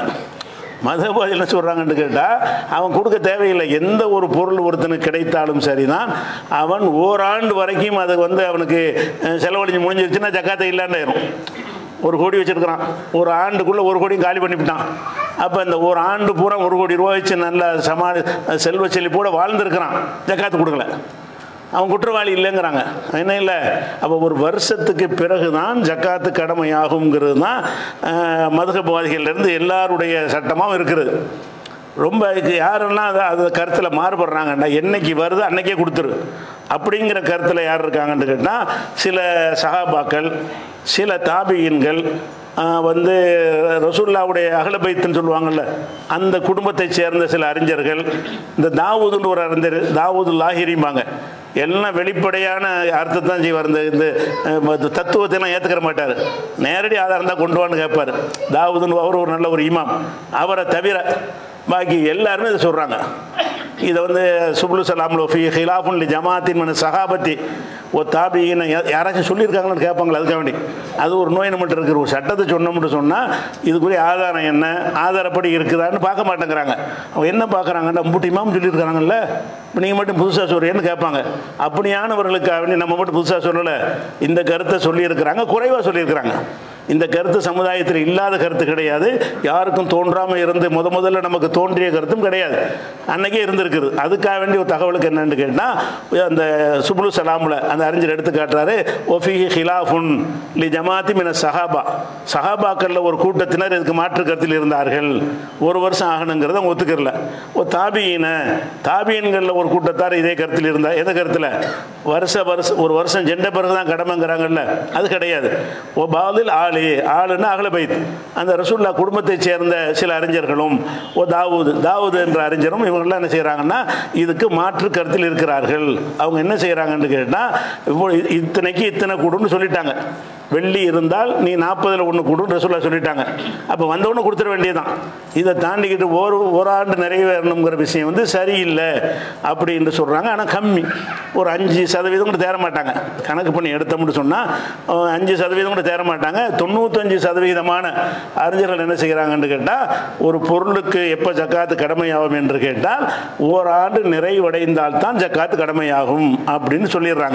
மதபாதி என்ன சொல்கிறாங்கன்னு கேட்டால் அவன் கொடுக்க தேவையில்லை எந்த ஒரு பொருள் ஒருத்தனுக்கு கிடைத்தாலும் சரிதான் அவன் ஓராண்டு வரைக்கும் அது வந்து அவனுக்கு அஹ், செலவழிஞ்சு முடிஞ்சிருச்சுன்னா ஜக்காத்தை இல்லாண்டாயிரும் ஒரு கோடி வச்சிருக்கிறான் ஒரு ஆண்டுக்குள்ளே ஒரு கோடியும் காலி பண்ணிவிட்டான் அப்போ இந்த ஒரு ஆண்டு பூரா ஒரு கோடி ரூபா வச்சு நல்ல சமா செல்வ செழிப்போட வாழ்ந்துருக்கிறான் ஜக்காத்து கொடுக்கல அவன் குற்றவாளி இல்லைங்கிறாங்க என்ன இல்லை அப்போ ஒரு வருஷத்துக்கு பிறகு தான் ஜக்காத்து கடமையாகுங்கிறது தான் மதுகபவாதிகளிலிருந்து எல்லாருடைய சட்டமாகவும் இருக்கிறது ரொம்ப இது யாரெல்லாம் அதை அது கருத்தில் மாறுபடுறாங்கன்னா என்னைக்கு வருது அன்னைக்கே கொடுத்துரு அப்படிங்கிற கருத்தில் யார் இருக்காங்கன்னு கேட்டால் சில சகாபாக்கள் சில தாபியின்கள் ஆஹ், வந்து ரசூல்லாவுடைய அகலபைத்துன்னு சொல்லுவாங்கள்ல அந்த குடும்பத்தைச் சேர்ந்த சில அறிஞர்கள் இந்த தாவூதுன்னு ஒரு அறிஞர் தாவூது லாஹிரிம்பாங்க எல்லாம் வெளிப்படையான அர்த்தத்தை தான் செய்வார் இந்த இந்த அஹ், தத்துவத்தை எல்லாம் ஏற்றுக்கிற மாட்டார் நேரடி ஆதாரம் தான் கொண்டு வான்னு கேட்பார் தாவூதுன்னு அவர் ஒரு நல்ல ஒரு இமாம் அவரை தவிர பாக்கி எல்லாருமே இதை சொல்கிறாங்க இதை வந்து சுப்லு சலாம்ல ஃபி ஹிலாஃபுன் லி ஜமாத்தின் மன சகாபத்தி ஓ தாபின்னு யாராச்சும் சொல்லியிருக்காங்கன்னு கேட்பாங்களா அதுக்காக வேண்டி அது ஒரு நோய் நம்மகிட்ட இருக்கிற ஒரு சட்டத்தை சொன்னோம்னு சொன்னால் இதுக்குரிய ஆதாரம் என்ன ஆதாரப்படி இருக்குதான்னு பார்க்க மாட்டேங்கிறாங்க அவங்க என்ன பார்க்குறாங்கன்னா முட்டி இமாம் சொல்லியிருக்காங்கல்ல இப்போ நீங்கள் மட்டும் புதுசாக சொல்கிறீன்னு கேட்பாங்க அப்படியானவர்களுக்காக வேண்டி நம்ம மட்டும் புதுசாக சொல்லலை இந்த கருத்தை சொல்லியிருக்கிறாங்க குறைவாக சொல்லியிருக்கிறாங்க இந்த கருத்து சமுதாயத்தில் இல்லாத கருத்து கிடையாது யாருக்கும் தோன்றாமல் இருந்து முத முதல்ல நமக்கு தோன்றிய கருத்தும் கிடையாது அன்னைக்கே இருந்திருக்குது அதுக்காக வேண்டிய ஒரு தகவலுக்கு என்னன்னு கேட்டால் அந்த சுப்லு சலாமில் அந்த அறிஞர் எடுத்து காட்டுறாரு ஒஃபி ஹிலாஃபுன் லி ஜமாத்தி மின சஹாபா சஹாபாக்களில் ஒரு கூட்டத்தினர் இதுக்கு மாற்று கருத்தில் இருந்தார்கள் ஒரு வருஷம் ஆகணுங்கிறத அவங்க ஒத்துக்கிறல ஓ தாபியின தாபியன்களில் ஒரு கூட்டத்தார் இதே கருத்தில் இருந்தா எந்த கருத்தில் வருஷ வருஷம் ஒரு வருஷம் ஜெண்ட பிறகு தான் கடமைங்கிறாங்கல்ல அது கிடையாது ஓ பாதில் ஆளு ஆளுன்னா அகலபைத் அந்த ரசூல்லா குடும்பத்தைச் சேர்ந்த சில அறிஞர்களும் ஓ தாவூது தாவூது என்ற அறிஞரும் இவங்கெல்லாம் என்ன செய்கிறாங்கன்னா இதுக்கு மாற்று கருத்தில் இருக்கிறார்கள் அவங்க என்ன செய்கிறாங்கன்னு கேட்டால் இப்போ இத்தனைக்கு இத்தனை கூடுன்னு சொல்லிட்டாங்க வெள்ளி இருந்தால் நீ நாற்பதில் ஒன்று கொடுன்னு ரசூல்லா சொல்லிட்டாங்க அப்போ வந்தவொன்னு கொடுத்துட வேண்டியதுதான் இதை தாண்டிக்கிட்டு ஒரு ஒரு ஆண்டு நிறைவேறணுங்கிற விஷயம் வந்து சரியில்லை அப்படின்னு சொல்கிறாங்க ஆனால் கம்மி ஒரு அஞ்சு சதவீதம் கூட தேர மாட்டாங்க கணக்கு பண்ணி எடுத்தோம்னு சொன்னால் அஞ்சு சதவீதம் கூட தேர மாட்டாங்க தொண்ணூத்தஞ்சு சதவீதமான அறிஞர்கள் என்ன செய்கிறாங்கன்னு கேட்டால் ஒரு பொருளுக்கு எப்போ ஜக்காத்து கடமையாகும் என்று கேட்டால் ஓராண்டு நிறைவடைந்தால் தான் ஜக்காத்து கடமையாகும் அப்படின்னு சொல்லிடுறாங்க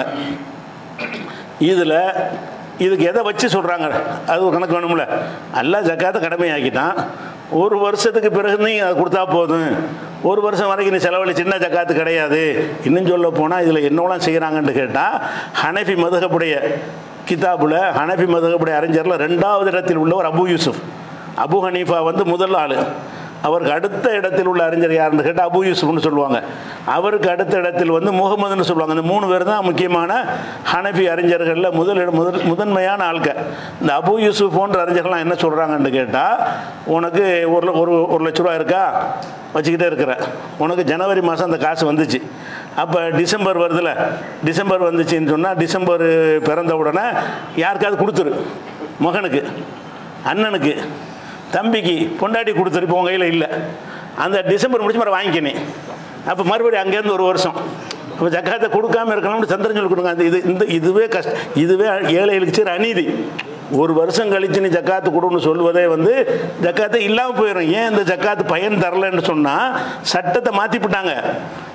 இதில் இதுக்கு எதை வச்சு சொல்கிறாங்க அது ஒரு கணக்கு வேணும்ல அல்லா ஜக்காத்தை கடமையாக்கிட்டான் ஒரு வருஷத்துக்கு பிறகு நீ அதை கொடுத்தா போதும் ஒரு வருஷம் வரைக்கும் நீ செலவழி சின்ன ஜக்காத்து கிடையாது இன்னும் சொல்ல போனால் இதில் என்னவெல்லாம் செய்கிறாங்கன்னு கேட்டால் ஹனஃபி மதுகப்புடைய கிதாபுல ஹனஃபி மதுகப்புடைய அறிஞரில் ரெண்டாவது இடத்தில் உள்ளவர் அபு யூசுப் அபு ஹனீஃபா வந்து முதல் ஆள் அவருக்கு அடுத்த இடத்தில் உள்ள அறிஞர் யாருன்னு கேட்டால் அபு யூசுப்னு சொல்லுவாங்க அவருக்கு அடுத்த இடத்தில் வந்து முகமதுன்னு சொல்லுவாங்க இந்த மூணு பேர் தான் முக்கியமான ஹனஃபி அறிஞர்களில் முதல் இடம் முதல் முதன்மையான ஆட்கள் இந்த அபு யூசுப் போன்ற அறிஞர்கள்லாம் என்ன சொல்கிறாங்கன்னு கேட்டால் உனக்கு ஒரு ஒரு ஒரு லட்ச ரூபா இருக்கா வச்சுக்கிட்டே இருக்கிற உனக்கு ஜனவரி மாதம் அந்த காசு வந்துச்சு அப்போ டிசம்பர் வருதுல டிசம்பர் வந்துச்சுன்னு சொன்னால் டிசம்பர் பிறந்த உடனே யாருக்காவது கொடுத்துரு மகனுக்கு அண்ணனுக்கு தம்பிக்கு பொண்டாட்டி கொடுத்துரு இப்போ உங்கள் கையில் இல்லை அந்த டிசம்பர் முடிச்சு மறு வாங்கிக்கினேன் அப்போ மறுபடியும் அங்கேருந்து ஒரு வருஷம் அப்போ ஜக்காத்தை கொடுக்காம இருக்கணும்னு சந்திரன் சொல்லி கொடுங்க அந்த இது இந்த இதுவே கஷ்ட இதுவே ஏழைகளுக்கு சரி அநீதி ஒரு வருஷம் கழிச்சு நீ ஜக்காத்து கொடுன்னு சொல்வதே வந்து ஜக்காத்தை இல்லாமல் போயிடும் ஏன் இந்த ஜக்காத்து பயன் தரலன்னு சொன்னால் சட்டத்தை மாற்றிவிட்டாங்க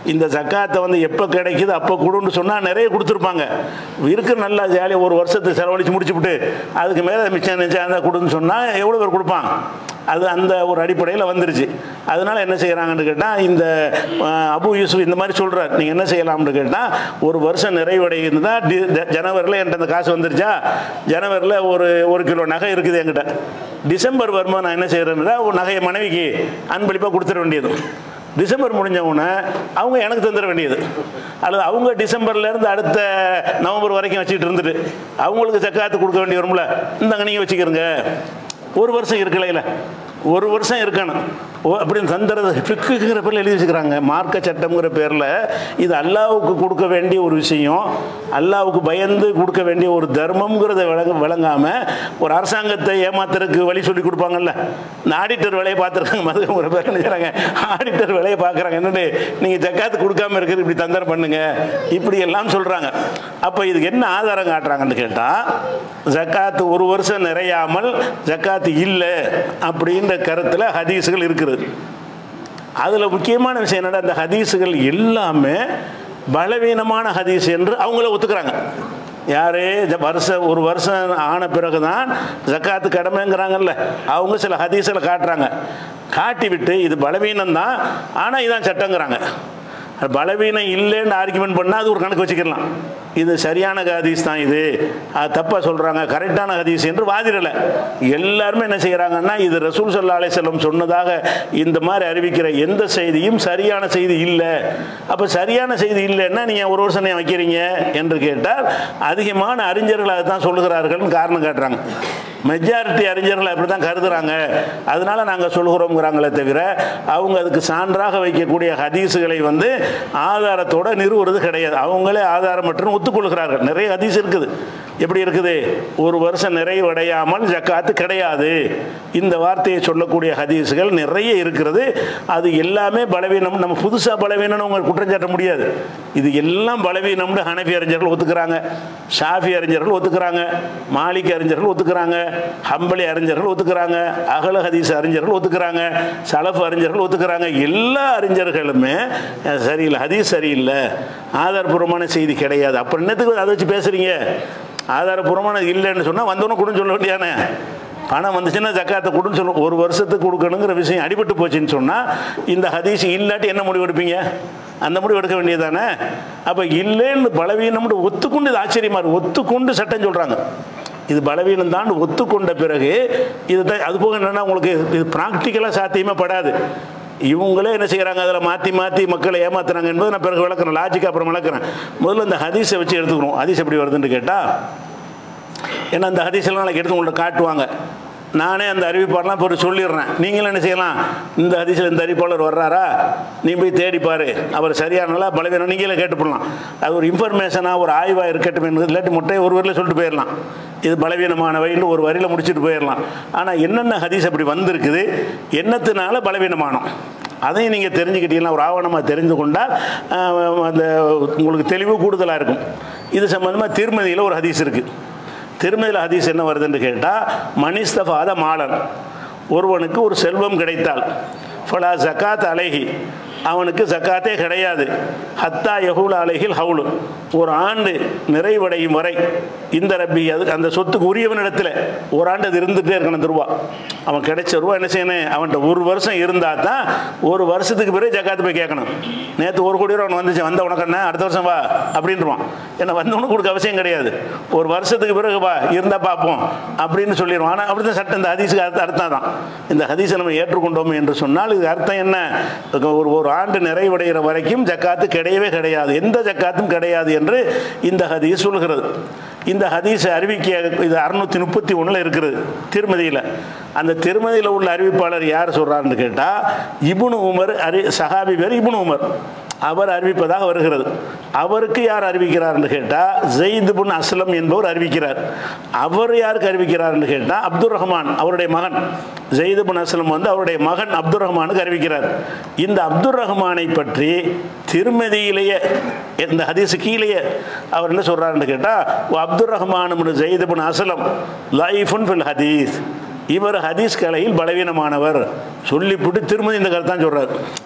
இந்த ஜக்காத்தை வந்து எப்போ கிடைக்குது அப்போ கொடுன்னு சொன்னால் நிறைய கொடுத்துருப்பாங்க இருக்கு நல்லா ஜாலியாக ஒரு வருஷத்தை செலவழித்து முடிச்சுவிட்டு அதுக்கு மேலே மிச்சம் நிச்சயம் அதை கொடுன்னு சொன்னால் எவ்வளோ பேர் கொடுப்பான் அது அந்த ஒரு அடிப்படையில் வந்துருச்சு அதனால என்ன செய்கிறாங்கன்னு கேட்டால் இந்த அஹ், அபு யூசுப் இந்த மாதிரி சொல்கிறார் நீங்கள் என்ன செய்யலாம்னு கேட்டால் ஒரு வருஷம் நிறைவடைந்தா ஜனவரியில் என்கிட்ட அந்த காசு வந்துருச்சா ஜனவரியில் ஒரு ஒரு கிலோ நகை இருக்குது என்கிட்ட டிசம்பர் வரும்போது நான் என்ன செய்கிறேன்னா ஒரு நகையை மனைவிக்கு அன்பளிப்பாக கொடுத்துட வேண்டியது டிசம்பர் முடிஞ்ச உடனே அவங்க எனக்கு தந்துட வேண்டியது அல்லது அவங்க டிசம்பர்லேருந்து அடுத்த நவம்பர் வரைக்கும் வச்சுக்கிட்டு இருந்துட்டு அவங்களுக்கு ஜக்காத்து கொடுக்க வேண்டி வரும்ல இந்தாங்க நீங்கள் வச்சுக்கிறங்க ஒரு வருஷம் இருக்கலையில ஒரு வருஷம் இருக்கணும் ஓ அப்படின்னு தந்துறது ஃபிக்குங்கிற பேரில் எழுதி வச்சுக்கிறாங்க மார்க்க சட்டம்ங்கிற பேரில் இது அல்லாவுக்கு கொடுக்க வேண்டிய ஒரு விஷயம் அல்லாவுக்கு பயந்து கொடுக்க வேண்டிய ஒரு தர்மம்ங்கிறத விளங்க விளங்காமல் ஒரு அரசாங்கத்தை ஏமாத்துறதுக்கு வழி சொல்லி கொடுப்பாங்கல்ல இந்த ஆடிட்டர் வேலையை பார்த்துருக்காங்க மதுங்கிற பேர் என்ன செய்கிறாங்க ஆடிட்டர் வேலையை பார்க்குறாங்க என்னட்டு நீங்கள் ஜக்காத்து கொடுக்காம இருக்கிறது இப்படி தந்தரம் பண்ணுங்க இப்படி எல்லாம் சொல்கிறாங்க அப்போ இதுக்கு என்ன ஆதாரம் காட்டுறாங்கன்னு கேட்டால் ஜக்காத்து ஒரு வருஷம் நிறையாமல் ஜக்காத்து இல்லை அப்படின்ற கருத்தில் ஹதீஸுகள் இருக்குது அதில் முக்கியமான விஷயம் என்னடா அந்த ஹதீஸுகள் எல்லாமே பலவீனமான ஹதீஸ் என்று அவங்கள ஒத்துக்கிறாங்க யாரு இந்த வருஷம் ஒரு வருஷம் ஆன பிறகு தான் ஜக்காத்து கடமைங்கிறாங்கல்ல அவங்க சில ஹதீஸில் காட்டுறாங்க காட்டி விட்டு இது பலவீனம் தான் ஆனால் இதான் சட்டங்கிறாங்க அது பலவீனம் இல்லைன்னு ஆர்குமெண்ட் பண்ணால் அது ஒரு கணக்கு வச்சுக்கலாம் இது சரியான ஹதீஸ் தான் இது அது தப்பாக சொல்கிறாங்க கரெக்டான ஹதீஸ் என்று வாதிடலை எல்லாருமே என்ன செய்கிறாங்கன்னா இது ரசூல் சல்லா அலிசல்லம் சொன்னதாக இந்த மாதிரி அறிவிக்கிற எந்த செய்தியும் சரியான செய்தி இல்லை அப்போ சரியான செய்தி இல்லைன்னா நீங்கள் ஒரு வருஷம் ஏன் வைக்கிறீங்க என்று கேட்டால் அதிகமான அறிஞர்கள் அதை தான் சொல்லுகிறார்கள்னு காரணம் காட்டுறாங்க மெஜாரிட்டி அறிஞர்கள் அப்படி தான் கருதுறாங்க அதனால நாங்கள் சொல்கிறோங்கிறாங்களே தவிர அவங்க அதுக்கு சான்றாக வைக்கக்கூடிய ஹதீஸுகளை வந்து ஆதாரத்தோட நிறுவுறது கிடையாது அவங்களே ஆதாரமற்று ஒத்துக்கொள்கிறார்கள் நிறைய ஹதீஸ் இருக்குது எப்படி இருக்குது ஒரு வருஷம் நிறைவடையாமல் ஜக்காத்து கிடையாது இந்த வார்த்தையை சொல்லக்கூடிய ஹதீஸுகள் நிறைய இருக்கிறது அது எல்லாமே பலவீனம் நம்ம புதுசாக பலவீனம்னு அவங்க குற்றம் சாட்ட முடியாது இது எல்லாம் பலவீனம்னு ஹனஃபி அறிஞர்கள் ஒத்துக்கிறாங்க ஷாஃபி அறிஞர்கள் ஒத்துக்கிறாங்க மாலிக் அறிஞர்கள் ஒத்துக்கிறாங்க ஹம்பலி அறிஞர்கள் ஒத்துக்கிறாங்க அகல ஹதீஸ் அறிஞர்கள் ஒத்துக்கிறாங்க சலஃப் அறிஞர்கள் ஒத்துக்கிறாங்க எல்லா அறிஞர்களுமே அஹ், சரியில்லை ஹதீஸ் சரியில்லை ஆதாரபூர்வமான செய்தி கிடையாது அப்புறம் என்னத்துக்கு அதை வச்சு பேசுறீங்க ஆதாரபூர்வமான இல்லைன்னு சொன்னால் வந்தவனும் கொடுன்னு சொல்ல வேண்டியானே பணம் வந்துச்சுன்னா ஜக்காத்தை கொடுன்னு சொல்ல ஒரு வருஷத்துக்கு கொடுக்கணுங்கிற விஷயம் அடிபட்டு போச்சுன்னு சொன்னால் இந்த ஹதீஸ் இல்லாட்டி என்ன முடிவு எடுப்பீங்க அந்த முடிவு எடுக்க வேண்டியதானே அப்போ இல்லைன்னு பலவீனம்னு ஒத்துக்கொண்டு இது ஆச்சரியமா இருக்கு ஒத்துக்கொண்டு சட்டம் சொல்கிறாங்க இது பலவீனம் தான் ஒத்துக்கொண்ட பிறகு இது தான் அது போக என்னென்னா உங்களுக்கு இது ப்ராக்டிக்கலாக சாத்தியமே படாது இவங்களே என்ன செய்கிறாங்க அதில் மாற்றி மாற்றி மக்களை ஏமாத்துறாங்க என்பது நான் பிறகு விளக்குறேன் லாஜிக் அப்புறம் விளக்குறேன் முதல்ல இந்த ஹதீஸை வச்சு எடுத்துக்கிறோம் ஹதீஸ் எப்படி வருதுன்னு கேட்டால் ஏன்னா அந்த ஹதீஸெல்லாம் நாளைக்கு எடுத்து உங்கள்ட்ட காட்டுவாங்க நானே அந்த அறிவிப்பாளர்லாம் இப்போ சொல்லிடுறேன் நீங்களும் என்ன செய்யலாம் இந்த ஹதீஸில் இந்த அறிவிப்பாளர் வர்றாரா நீ போய் தேடி பாரு அவர் சரியானலா பலவீனம் நீங்களே கேட்டுப்படலாம் அது ஒரு இன்ஃபர்மேஷனாக ஒரு ஆய்வாக இருக்கட்டும் என்பது இல்லாட்டி முட்டையை ஒரு வரியில் சொல்லிட்டு போயிடலாம் இது பலவீனமானவைன்னு ஒரு வரியில் முடிச்சுட்டு போயிடலாம் ஆனால் என்னென்ன ஹதீஸ் அப்படி வந்திருக்குது என்னத்தினால பலவீனமானோம் அதையும் நீங்கள் தெரிஞ்சுக்கிட்டீங்கன்னா ஒரு ஆவணமாக தெரிந்து கொண்டால் ஆஹ், அந்த உங்களுக்கு தெளிவு கூடுதலாக இருக்கும் இது சம்மந்தமாக திருமதியில் ஒரு ஹதீஸ் இருக்குது திருமதியில் ஹதீஸ் என்ன வருதுன்னு கேட்டால் மனிஸ்தபாத மாலன் ஒருவனுக்கு ஒரு செல்வம் கிடைத்தால் ஃபலா ஜக்காத் அலைஹி அவனுக்கு ஜக்காத்தே கிடையாது ஹத்தா யஹூல் அலைஹில் ஹவுலு ஒரு ஆண்டு நிறைவடையும் வரை இந்த ரப்பி அது அந்த சொத்துக்கு உரியவனிடத்தில் ஒரு ஆண்டு அது இருந்துகிட்டே இருக்கணும் அந்த ரூபா அவன் கிடைச்ச ரூபா என்ன செய்யணும் அவன்கிட்ட ஒரு வருஷம் இருந்தால் தான் ஒரு வருஷத்துக்கு பிறகு ஜக்காத்து போய் கேட்கணும் நேற்று ஒரு கோடி ரூபா அவன் வந்துச்சு வந்த உனக்கு என்ன அடுத்த வருஷம் வா அப்படின்றான் ஏன்னா வந்தவனுக்கு கொடுக்க அவசியம் கிடையாது ஒரு வருஷத்துக்கு பிறகு வா இருந்தால் பார்ப்போம் அப்படின்னு சொல்லிடுவான் ஆனால் அப்படி தான் சட்டம் இந்த ஹதீஸுக்கு அர்த்தம் அர்த்தம் தான் இந்த ஹதீஸை நம்ம ஏற்றுக்கொண்டோம் என்று சொன்னால் இது அர்த்தம் என்ன ஒரு ஒரு ஆண்டு நிறைவடைகிற வரைக்கும் ஜக்காத்து கிடையவே கிடையாது எந்த ஜக்காத்தும் கிடையாது என்று இந்த ஹதீஸ் சொல்கிறது இந்த ஹதீஸை அறிவிக்க இது அறுநூத்தி முப்பத்தி ஒன்றில் இருக்கிறது திருமதியில் அந்த திருமதியில் உள்ள அறிவிப்பாளர் யார் சொல்கிறாருன்னு கேட்டால் இப்னு உமர் அறி சஹாபி பேர் இப்னு உமர் அவர் அறிவிப்பதாக வருகிறது அவருக்கு யார் அறிவிக்கிறார்னு கேட்டால் ஜெயித் பின் அஸ்லம் என்பவர் அறிவிக்கிறார் அவர் யாருக்கு அறிவிக்கிறார்னு கேட்டால் அப்துல் ரஹ்மான் அவருடைய மகன் ஜெயித் பின் அஸ்லம் வந்து அவருடைய மகன் அப்துல் ரஹ்மானுக்கு அறிவிக்கிறார் இந்த அப்துல் ரஹ்மானை பற்றி திருமதியிலேயே இந்த ஹதீஸ் கீழேயே அவர் என்ன சொல்றாருன்னு கேட்டால் Abdul Rahman Zaid bin Aslam லைஃபுன் ஃபில் ஹதீஸ் இவர் ஹதீஸ் கலையில் பலவீனமானவர் சொல்லிவிட்டு திருமதி இந்த கருத்தான் சொல்றாரு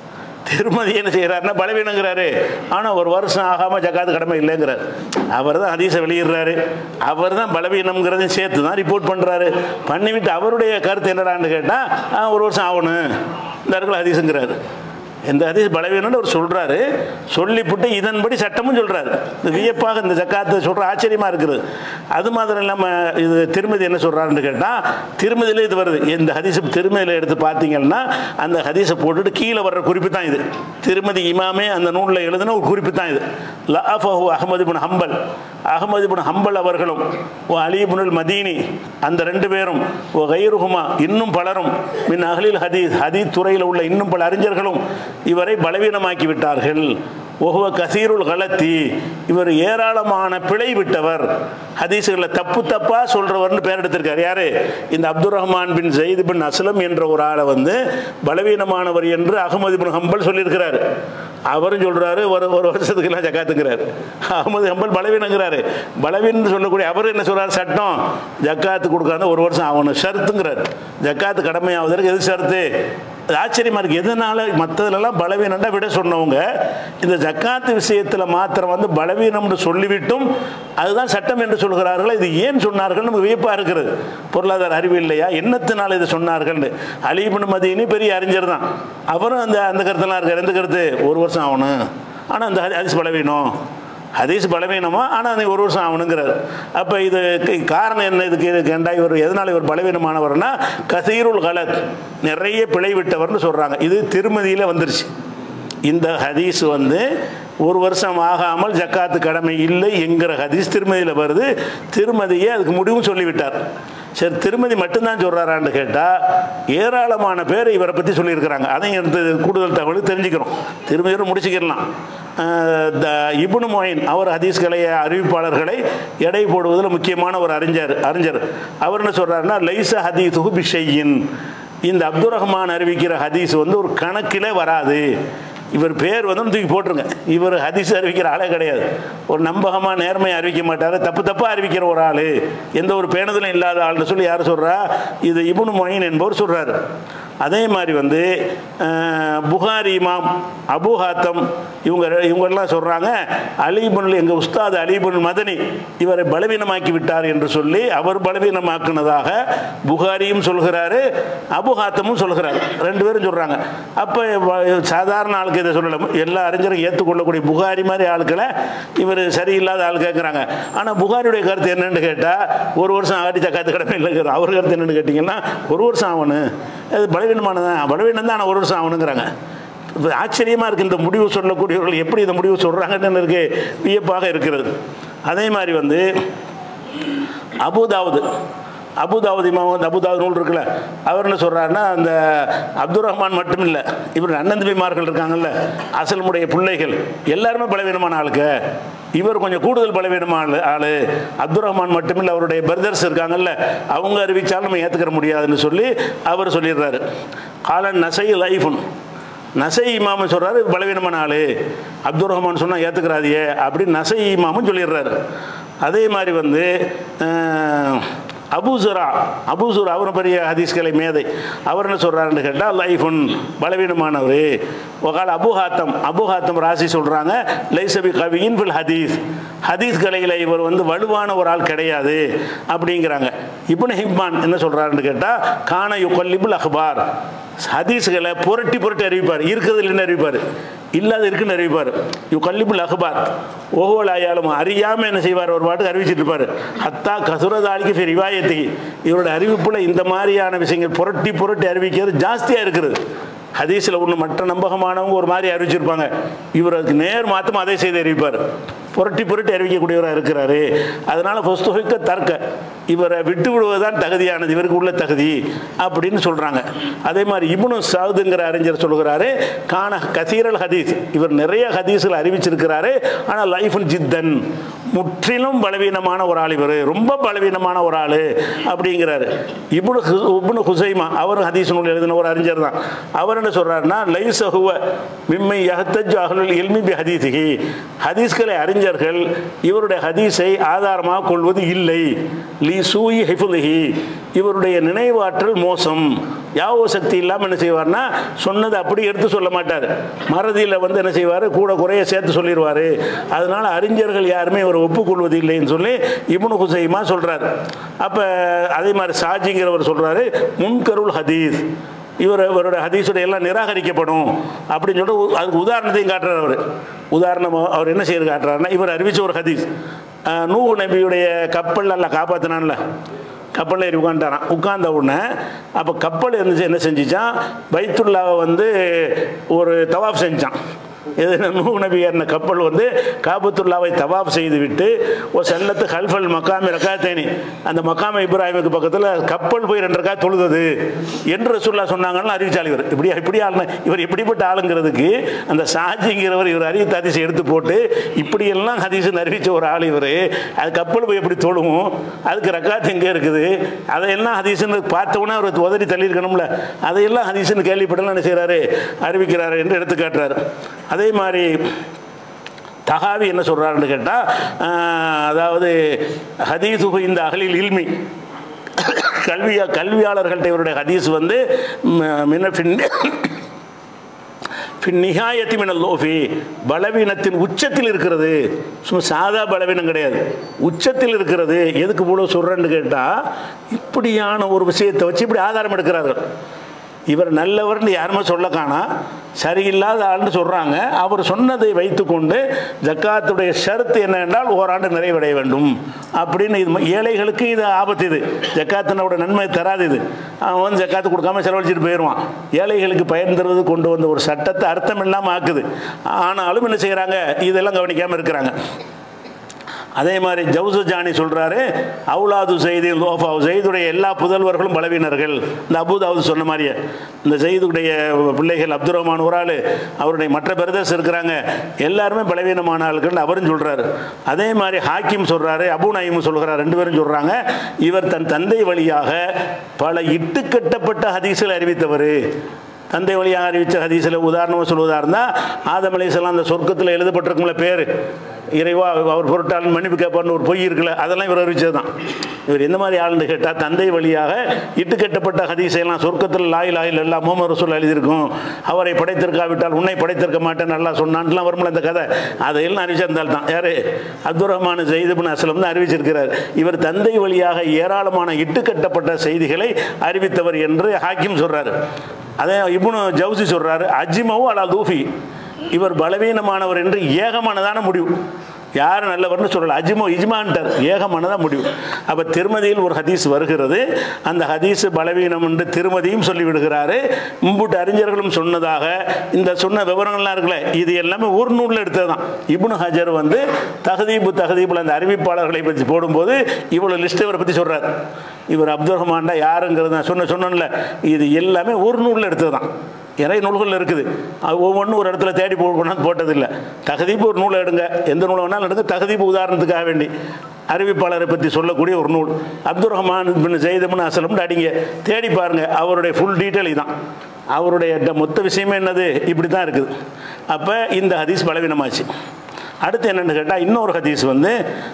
திருமதி என்ன செய்கிறாருன்னா பலவீனங்கிறாரு ஆனால் ஒரு வருஷம் ஆகாமல் ஜக்காத்து கடமை இல்லைங்கிறார் அவர் தான் ஹதீஸை வெளியிடுறாரு அவர் தான் பலவீனம்ங்கிறதையும் சேர்த்து தான் ரிப்போர்ட் பண்ணுறாரு பண்ணிவிட்டு அவருடைய கருத்து என்னடான்னு கேட்டால் ஒரு வருஷம் ஆகணும் இந்த இடத்துல ஹதீஸுங்கிறாரு இந்த ஹதீஸ் பலவீனம்னு அவர் சொல்கிறாரு சொல்லிவிட்டு இதன்படி சட்டமும் சொல்கிறாரு இது வியப்பாக இந்த ஜக்காத்து சொல்கிற ஆச்சரியமாக இருக்குது அது மாதிரி இல்லாமல் இது திருமதி என்ன சொல்கிறாருன்னு கேட்டால் திருமதியில் இது வருது இந்த ஹதீஸ் திருமதியில் எடுத்து பார்த்தீங்கன்னா அந்த ஹதீஸை போட்டுட்டு கீழே வர்ற குறிப்பு தான் இது திருமதி இமாமே அந்த நூலில் எழுதின ஒரு குறிப்பு தான் இது லாஃபஹு அகமது பின் ஹம்பல் அகமது பின் ஹம்பல் அவர்களும் ஓ அலிபுனுல் மதீனி அந்த ரெண்டு பேரும் ஓ கைருகுமா இன்னும் பலரும் மின் அகலில் ஹதீஸ் ஹதீத் துறையில் உள்ள இன்னும் பல அறிஞர்களும் இவரை பலவீனமாக்கி விட்டார்கள் ஒஹுவ கசீருல் கலத்தி இவர் ஏராளமான பிழை விட்டவர் ஹதீஸுகளில் தப்பு தப்பாக சொல்கிறவர்னு பேர் எடுத்திருக்கார் யாரு இந்த Abdul Rahman bin Zaid bin Aslam என்ற ஒரு ஆளை வந்து பலவீனமானவர் என்று அகமது பின் ஹம்பல் சொல்லியிருக்கிறார் அவரும் சொல்றாரு ஒரு ஒரு வருஷத்துக்கு எல்லாம் ஜக்காத்துங்கிறாரு அகமது ஹம்பல் பலவீனங்கிறாரு பலவீனன்னு சொல்லக்கூடிய அவர் என்ன சொல்றாரு சட்டம் ஜக்காத்து கொடுக்காத ஒரு வருஷம் ஆகணும் ஷர்த்துங்கிறார் ஜக்காத்து கடமையாவதற்கு எது ஷர்த்து அது ஆச்சரியமா இருக்கு எதனால மற்றதுலலாம் பலவீனம்னா விட சொன்னவங்க இந்த ஜக்காத்து விஷயத்தில் மாத்திரம் வந்து பலவீனம்னு சொல்லிவிட்டும் அதுதான் சட்டம் என்று சொல்கிறார்கள் இது ஏன் சொன்னார்கள் நமக்கு வியப்பாக இருக்கிறது பொருளாதார அறிவு இல்லையா என்னத்தினால இதை சொன்னார்கள்னு அலிபின் மதியினி பெரிய அறிஞர் தான் அவரும் அந்த அந்த கருத்தெல்லாம் இருக்கார் எந்த கருத்து ஒரு வருஷம் ஆகணும் ஆனால் அந்த ஹதீஸ் பலவீனம் ஹதீஸ் பலவீனமா ஆனால் அது ஒரு வருஷம் ஆகணுங்கிறார் அப்போ இது க- காரணம் என்ன இதுக்கு கேண்டா இவர் எதனால் இவர் பலவீனமானவர்னா கசீருல் கலத் நிறைய பிழை விட்டவர்னு சொல்கிறாங்க இது திருமதியில் வந்துருச்சு இந்த ஹதீஸ் வந்து ஒரு வருஷம் ஆகாமல் ஜக்காத்து கடமை இல்லை என்கிற ஹதீஸ் திருமதியில் வருது திருமதியை அதுக்கு முடிவும் சொல்லிவிட்டார் சரி திருமதி மட்டும்தான் சொல்கிறாரான்னு கேட்டால் ஏராளமான பேர் இவரை பற்றி சொல்லியிருக்கிறாங்க அதையும் எடுத்து கூடுதல் தகவல் தெரிஞ்சுக்கிறோம் திருமதியோடு முடிச்சுக்கிடலாம் அஹ் த இப்னு மொயின் அவர் ஹதீஸ்களை அறிவிப்பாளர்களை எடை போடுவதில் முக்கியமான ஒரு அறிஞர் அறிஞர் அவர் என்ன சொல்கிறாருன்னா லைச ஹதீஸுகு பிஷையின் இந்த அப்துல் ரஹ்மான் அறிவிக்கிற ஹதீஸ் வந்து ஒரு கணக்கிலே வராது இவர் பேர் வந்து தூக்கி போட்டுருங்க இவர் ஹதீஸ் அறிவிக்கிற ஆளே கிடையாது ஒரு நம்பகமாக நேர்மையை அறிவிக்க மாட்டார் தப்பு தப்பாக அறிவிக்கிற ஒரு ஆள் எந்த ஒரு பேணுதலும் இல்லாத ஆள்னு சொல்லி யார் சொல்கிறா இது இப்னு மொயின் என்பவர் சொல்கிறாரு அதே மாதிரி வந்து அஹ், புகாரி இமாம் அபு ஹாத்தம் இவங்க ரெ- இவங்கெல்லாம் சொல்கிறாங்க அலிபுல் எங்கள் உஸ்தாத் அலிபுல் மதனி இவரை பலவீனமாக்கி விட்டார் என்று சொல்லி அவர் பலவீனமாக்குனதாக புகாரியும் சொல்கிறாரு அபு ஹாத்தமும் சொல்கிறார் ரெண்டு பேரும் சொல்கிறாங்க அப்போ சாதாரண ஆளுக்கு இதை சொல்லலாம் எல்லா அறிஞரும் ஏற்றுக்கொள்ளக்கூடிய புகாரி மாதிரி ஆட்களை இவர் சரியில்லாத ஆள் கேட்குறாங்க ஆனால் புகாரியுடைய கருத்து என்னன்னு கேட்டால் ஒரு வருஷம் ஆடி சக்காத்து கடமை இல்லைங்கிற அவர் கருத்து என்னன்னு கேட்டிங்கன்னா ஒரு வருஷம் ஆகணும் அது பலவீனமானதான் பலவீனம் தான் ஆனால் ஒரு வருஷம் ஆகணுங்கிறாங்க இப்ப ஆச்சரியமா இருக்கு இந்த முடிவு சொல்லக்கூடியவர்கள் எப்படி இந்த முடிவு சொல்றாங்கன்னு இருக்கு வியப்பாக இருக்கிறது அதே மாதிரி வந்து அபுதாவுது அபுதாவுத் இமாம் வந்து அபுதாவுத் நூல் இருக்குல்ல அவர் என்ன சொல்றாருன்னா அந்த அப்துல் ரஹ்மான் மட்டும் இல்லை இவர் அண்ணன் தம்பிமார்கள் இருக்காங்கல்ல அசல்முடைய பிள்ளைகள் எல்லாருமே பலவீனமான ஆளுக்கு இவர் கொஞ்சம் கூடுதல் பலவீனமான ஆளு அப்துல் ரஹ்மான் மட்டும் இல்லை அவருடைய பிரதர்ஸ் இருக்காங்கல்ல அவங்க அறிவிச்சாலும் நம்ம ஏற்றுக்கிற முடியாதுன்னு சொல்லி அவர் சொல்லிடுறாரு காலன் நசை லைஃபுன் நசை இமாமன் சொல்றாரு பலவீனமான ஆளு அப்துல் ரஹ்மான் சொன்னா ஏத்துக்கிறாதியே அப்படின்னு நசை இமாமும் சொல்லிடுறாரு அதே மாதிரி வந்து அஹ், அபூசுரா அபூசுரா அவரும் பெரிய ஹதீஸ்களை மேதை அவர் என்ன சொல்றாருன்னு கேட்டால் லைஃபுன் பலவீனமானவர் ஒகால் அபு ஹாத்தம் அபு ஹாத்தம் ராசி சொல்றாங்க லைசபி கவியின் ஃபில் ஹதீஸ் ஹதீஸ் கலையில் இவர் வந்து வலுவான ஒரு ஆள் கிடையாது அப்படிங்கிறாங்க இப்னு ஹிப்பான் என்ன சொல்றாருன்னு கேட்டால் கான யுகல்லிபுல் அஹ்பார் ஹதீஸ்களை புரட்டி புரட்டி அறிவிப்பார் இருக்கிறது இல்லைன்னு அறிவிப்பார் இல்லாத இருக்குன்னு அறிவிப்பார் யு கல்லிபுல் அஹ்பார் ஓஹோலாயாலும் அறியாமல் என்ன செய்வார் ஒரு பாட்டுக்கு அறிவிச்சிட்டு இருப்பார் ஹத்தா கசுரதாலிக்கு ஃபி ரிவாயத்தி இவரோட அறிவிப்புல இந்த மாதிரியான விஷயங்கள் புரட்டி புரட்டி அறிவிக்கிறது ஜாஸ்தியாக இருக்கிறது ஹதீஸில் ஒன்று மற்ற நம்பகமானவங்க ஒரு மாதிரி அறிவிச்சிருப்பாங்க இவர் அதுக்கு நேர் மாத்தம் அதை செய்து அறிவிப்பார் புரட்டி புரட்டி அறிவிக்கக்கூடியவராக இருக்கிறாரு அதனால புஸ்தகிக்க தர்க்க இவரை விட்டு விடுவதுதான் தகுதியானது இவருக்கு உள்ள தகுதி அப்படின்னு சொல்றாங்க அதே மாதிரி இப்னு சாவுதுங்கிற அறிஞர் சொல்கிறாரு கான கசீரல் ஹதீஸ் இவர் நிறைய ஹதீஸ்கள் அறிவிச்சிருக்கிறாரு ஆனால் லைஃபுன் ஜித்தன் முற்றிலும் பலவீனமான ஒரு ஆள் இவர் ரொம்ப பலவீனமான ஒரு ஆள் அப்படிங்கிறாரு இப்னு ஹு- இப்னு ஹுசைமா அவரும் ஹதீஸ் நூல் எழுதின ஒரு அறிஞர் தான் அவர் என்ன சொல்றாருன்னா லைச ஹுவ மிம்மை யஹ்தஜ் அஹ்லுல் இல்மி பி ஹதீஸிஹி ஹதீஸ்களை அறிஞர்கள் அறிஞர்கள் இவருடைய ஹதீஸை ஆதாரமாக கொள்வது இல்லை லி சூயி ஹிஃபுலிஹி இவருடைய நினைவாற்றல் மோசம் யாவோ சக்தி இல்லாமல் என்ன செய்வார்னா சொன்னதை அப்படி எடுத்து சொல்ல மாட்டார் மறதியில் வந்து என்ன செய்வார் கூட குறைய சேர்த்து சொல்லிடுவார் அதனால அறிஞர்கள் யாருமே இவர் ஒப்புக்கொள்வது இல்லைன்னு சொல்லி இப்னு ஹுசைமா சொல்கிறார் அப்போ அதே மாதிரி சாஜிங்கிறவர் சொல்கிறாரு முன்கருள் ஹதீஸ் இவர் இவருடைய ஹதீஸுடைய எல்லாம் நிராகரிக்கப்படும் அப்படின்னு சொல்லிட்டு உ- அதுக்கு உதாரணத்தையும் காட்டுறார் அவர் உதாரணம் அவர் என்ன செய்யறது காட்டுறாருன்னா இவர் அறிவிச்ச ஒரு ஹதீஸ் அஹ், நூஹ் நபியுடைய கப்பல் எல்லாம் காப்பாற்றினான்ல கப்பலில் ஏறி உட்காந்துட்டாரான் உட்கார்ந்த உடனே அப்போ கப்பல் இருந்துச்சு என்ன செஞ்சுச்சான் பைத்துல்லாவை வந்து ஒரு தவாப் செஞ்சான் இது நூ நபி ஏறின கப்பல் வந்து காபத்துல்லாவை தவாப் செய்து விட்டு ஒரு செல்லத்து ஹல்ஃபல் மக்காமி ரக்காத்தேனி அந்த மக்காம இப்ராஹிமுக்கு பக்கத்தில் கப்பல் போய் ரெண்டு ரக்கா தொழுதது என்று ரசூல்லா சொன்னாங்கன்னு அறிவிச்சாள் இவர் இப்படி இப்படி ஆளுங்க இவர் எப்படிப்பட்ட ஆளுங்கிறதுக்கு அந்த சாஜிங்கிறவர் இவர் அறிவித்த ஹதீஸை எடுத்து போட்டு இப்படியெல்லாம் ஹதீஸ்னு அறிவிச்ச ஒரு ஆள் இவர் அது கப்பல் போய் எப்படி தொழுவும் அதுக்கு ரக்காத் எங்கே இருக்குது அதையெல்லாம் ஹதீஸ்னு பார்த்த உடனே அவர் உதறி தள்ளியிருக்கணும்ல அதையெல்லாம் ஹதீஸ்னு கேள்விப்படலாம் என்ன செய்கிறாரு அறிவிக்கிறாரு என்று எடுத்து காட்டுறாரு அதே மாதிரி தகாவி என்ன சொல்கிறாருன்னு கேட்டால் அதாவது ஹதீசுகு இந்த அகலில் இல்மி கல்வியா கல்வியாளர்கள்ட்ட இவருடைய ஹதீஸ் வந்து ம- மின பின் பின் நிகாயத்தி மினல் லோஃபி பலவீனத்தின் உச்சத்தில் இருக்கிறது சும்மா சாதா பலவீனம் கிடையாது உச்சத்தில் இருக்கிறது எதுக்கு இவ்வளோ சொல்கிறேன்னு கேட்டால் இப்படியான ஒரு விஷயத்தை வச்சு இப்படி ஆதாரம் எடுக்கிறார்கள் இவர் நல்லவர்னு யாருமே சொல்ல காணா சரியில்லாத ஆள்னு சொல்கிறாங்க அவர் சொன்னதை வைத்துக்கொண்டு ஜக்காத்துடைய ஷரத்து என்ன என்றால் ஓராண்டு நிறைவடைய வேண்டும் அப்படின்னு இது ம- ஏழைகளுக்கு இது ஆபத்து இது ஜக்காத்தினோட நன்மை தராது இது அவன் வந்து ஜக்காத்து கொடுக்காம செலவழிச்சிட்டு போயிடுவான் ஏழைகளுக்கு பயன் தருவது கொண்டு வந்த ஒரு சட்டத்தை அர்த்தம் இல்லாமல் ஆக்குது ஆனாலும் என்ன செய்கிறாங்க இதெல்லாம் கவனிக்காமல் இருக்கிறாங்க அதே மாதிரி ஜவுசு ஜானி சொல்கிறாரு அவுலாது செய்தி லோஃபா செய்துடைய எல்லா புதல்வர்களும் பலவீனர்கள் இந்த அபுதாவுது சொன்ன மாதிரியே இந்த செய்துடைய பிள்ளைகள் அப்துல் ரஹ்மான் ஒரு ஆள் அவருடைய மற்ற பிரதர்ஸ் இருக்கிறாங்க எல்லாருமே பலவீனமான ஆட்கள் அவரும் சொல்கிறாரு அதே மாதிரி ஹாக்கிம் சொல்கிறாரு அபு நயீம் சொல்கிறார் ரெண்டு பேரும் சொல்கிறாங்க இவர் தன் தந்தை வழியாக பல இட்டுக்கட்டப்பட்ட ஹதீஸில் அறிவித்தவர் தந்தை வழியாக அறிவித்த ஹதீஸில் உதாரணமாக சொல்வதாக இருந்தால் ஆதம் அலைஹிஸ்ஸலாம் அந்த சொர்க்கத்தில் எழுதப்பட்டிருக்கும்ல பேர் இறைவா அவர் பொருட்டால் மன்னிப்பு கேட்பார்னு ஒரு பொய் இருக்குல்ல அதெல்லாம் இவர் அறிவிச்சது தான் இவர் எந்த மாதிரி ஆளுன்னு கேட்டால் தந்தை வழியாக இட்டுக்கட்டப்பட்ட ஹதீஸையெல்லாம் சொர்க்கத்தில் லாய் லாயில் எல்லாம் முகமது ரசூல் எழுதியிருக்கும் அவரை படைத்திருக்காவிட்டால் உன்னை படைத்திருக்க மாட்டேன் நல்லா சொன்னான்லாம் வரும்ல அந்த கதை அதையெல்லாம் அறிவிச்சிருந்தால் தான் யார் அப்துல் ரஹ்மான் ஜெயிதுபின் அஸ்லம் தான் அறிவிச்சிருக்கிறார் இவர் தந்தை வழியாக ஏராளமான இட்டுக்கட்டப்பட்ட செய்திகளை அறிவித்தவர் என்று ஹாக்கிம் சொல்றாரு அதே இப்னு ஜவுசி சொல்றாரு அஜிமவு அலா தூஃபி இவர் பலவீனமானவர் என்று ஏகமானதான முடிவு யார் நல்லவர்னு சொல்லல அஜிமோ இஜ்மான்டர் ஏகமானதான் முடிவு அப்போ திருமதியில் ஒரு ஹதீஸ் வருகிறது அந்த ஹதீஸ் பலவீனம் என்று திருமதியும் சொல்லிவிடுகிறாரு மும்புட்டு அறிஞர்களும் சொன்னதாக இந்த சொன்ன விவரங்கள்லாம் இருக்குல்ல இது எல்லாமே ஒரு நூலில் எடுத்தது தான் இப்னு ஹஜர் வந்து தகதீபு தகதீபில் அந்த அறிவிப்பாளர்களை பற்றி போடும்போது இவ்வளோ லிஸ்ட் இவரை பற்றி சொல்கிறார் இவர் அப்துல் ரஹ்மான்டா யாருங்கிறது நான் சொன்ன சொன்னேன்ல இது எல்லாமே ஒரு நூலில் எடுத்தது தான் நிறைய நூல்கள் இருக்குது அது ஒவ்வொன்றும் ஒரு இடத்துல தேடி போ கொண்டாந்து போட்டதில்லை தகதீப்பு ஒரு நூலை எடுங்க எந்த நூலை வேணாலும் எடுங்க தகதீப்பு உதாரணத்துக்காக வேண்டி அறிவிப்பாளரை பற்றி சொல்லக்கூடிய ஒரு நூல் அப்துல் ரஹ்மான் பின் ஜெயிதமின் அசலம்னு அடிங்க தேடி பாருங்க அவருடைய ஃபுல் டீட்டெயில் இதான் அவருடைய ட- மொத்த விஷயமே என்னது இப்படி தான் இருக்குது அப்போ இந்த ஹதீஸ் பலவீனமாச்சு அடுத்து என்னென்னு கேட்டால் இன்னொரு ஹதீஸ் வந்து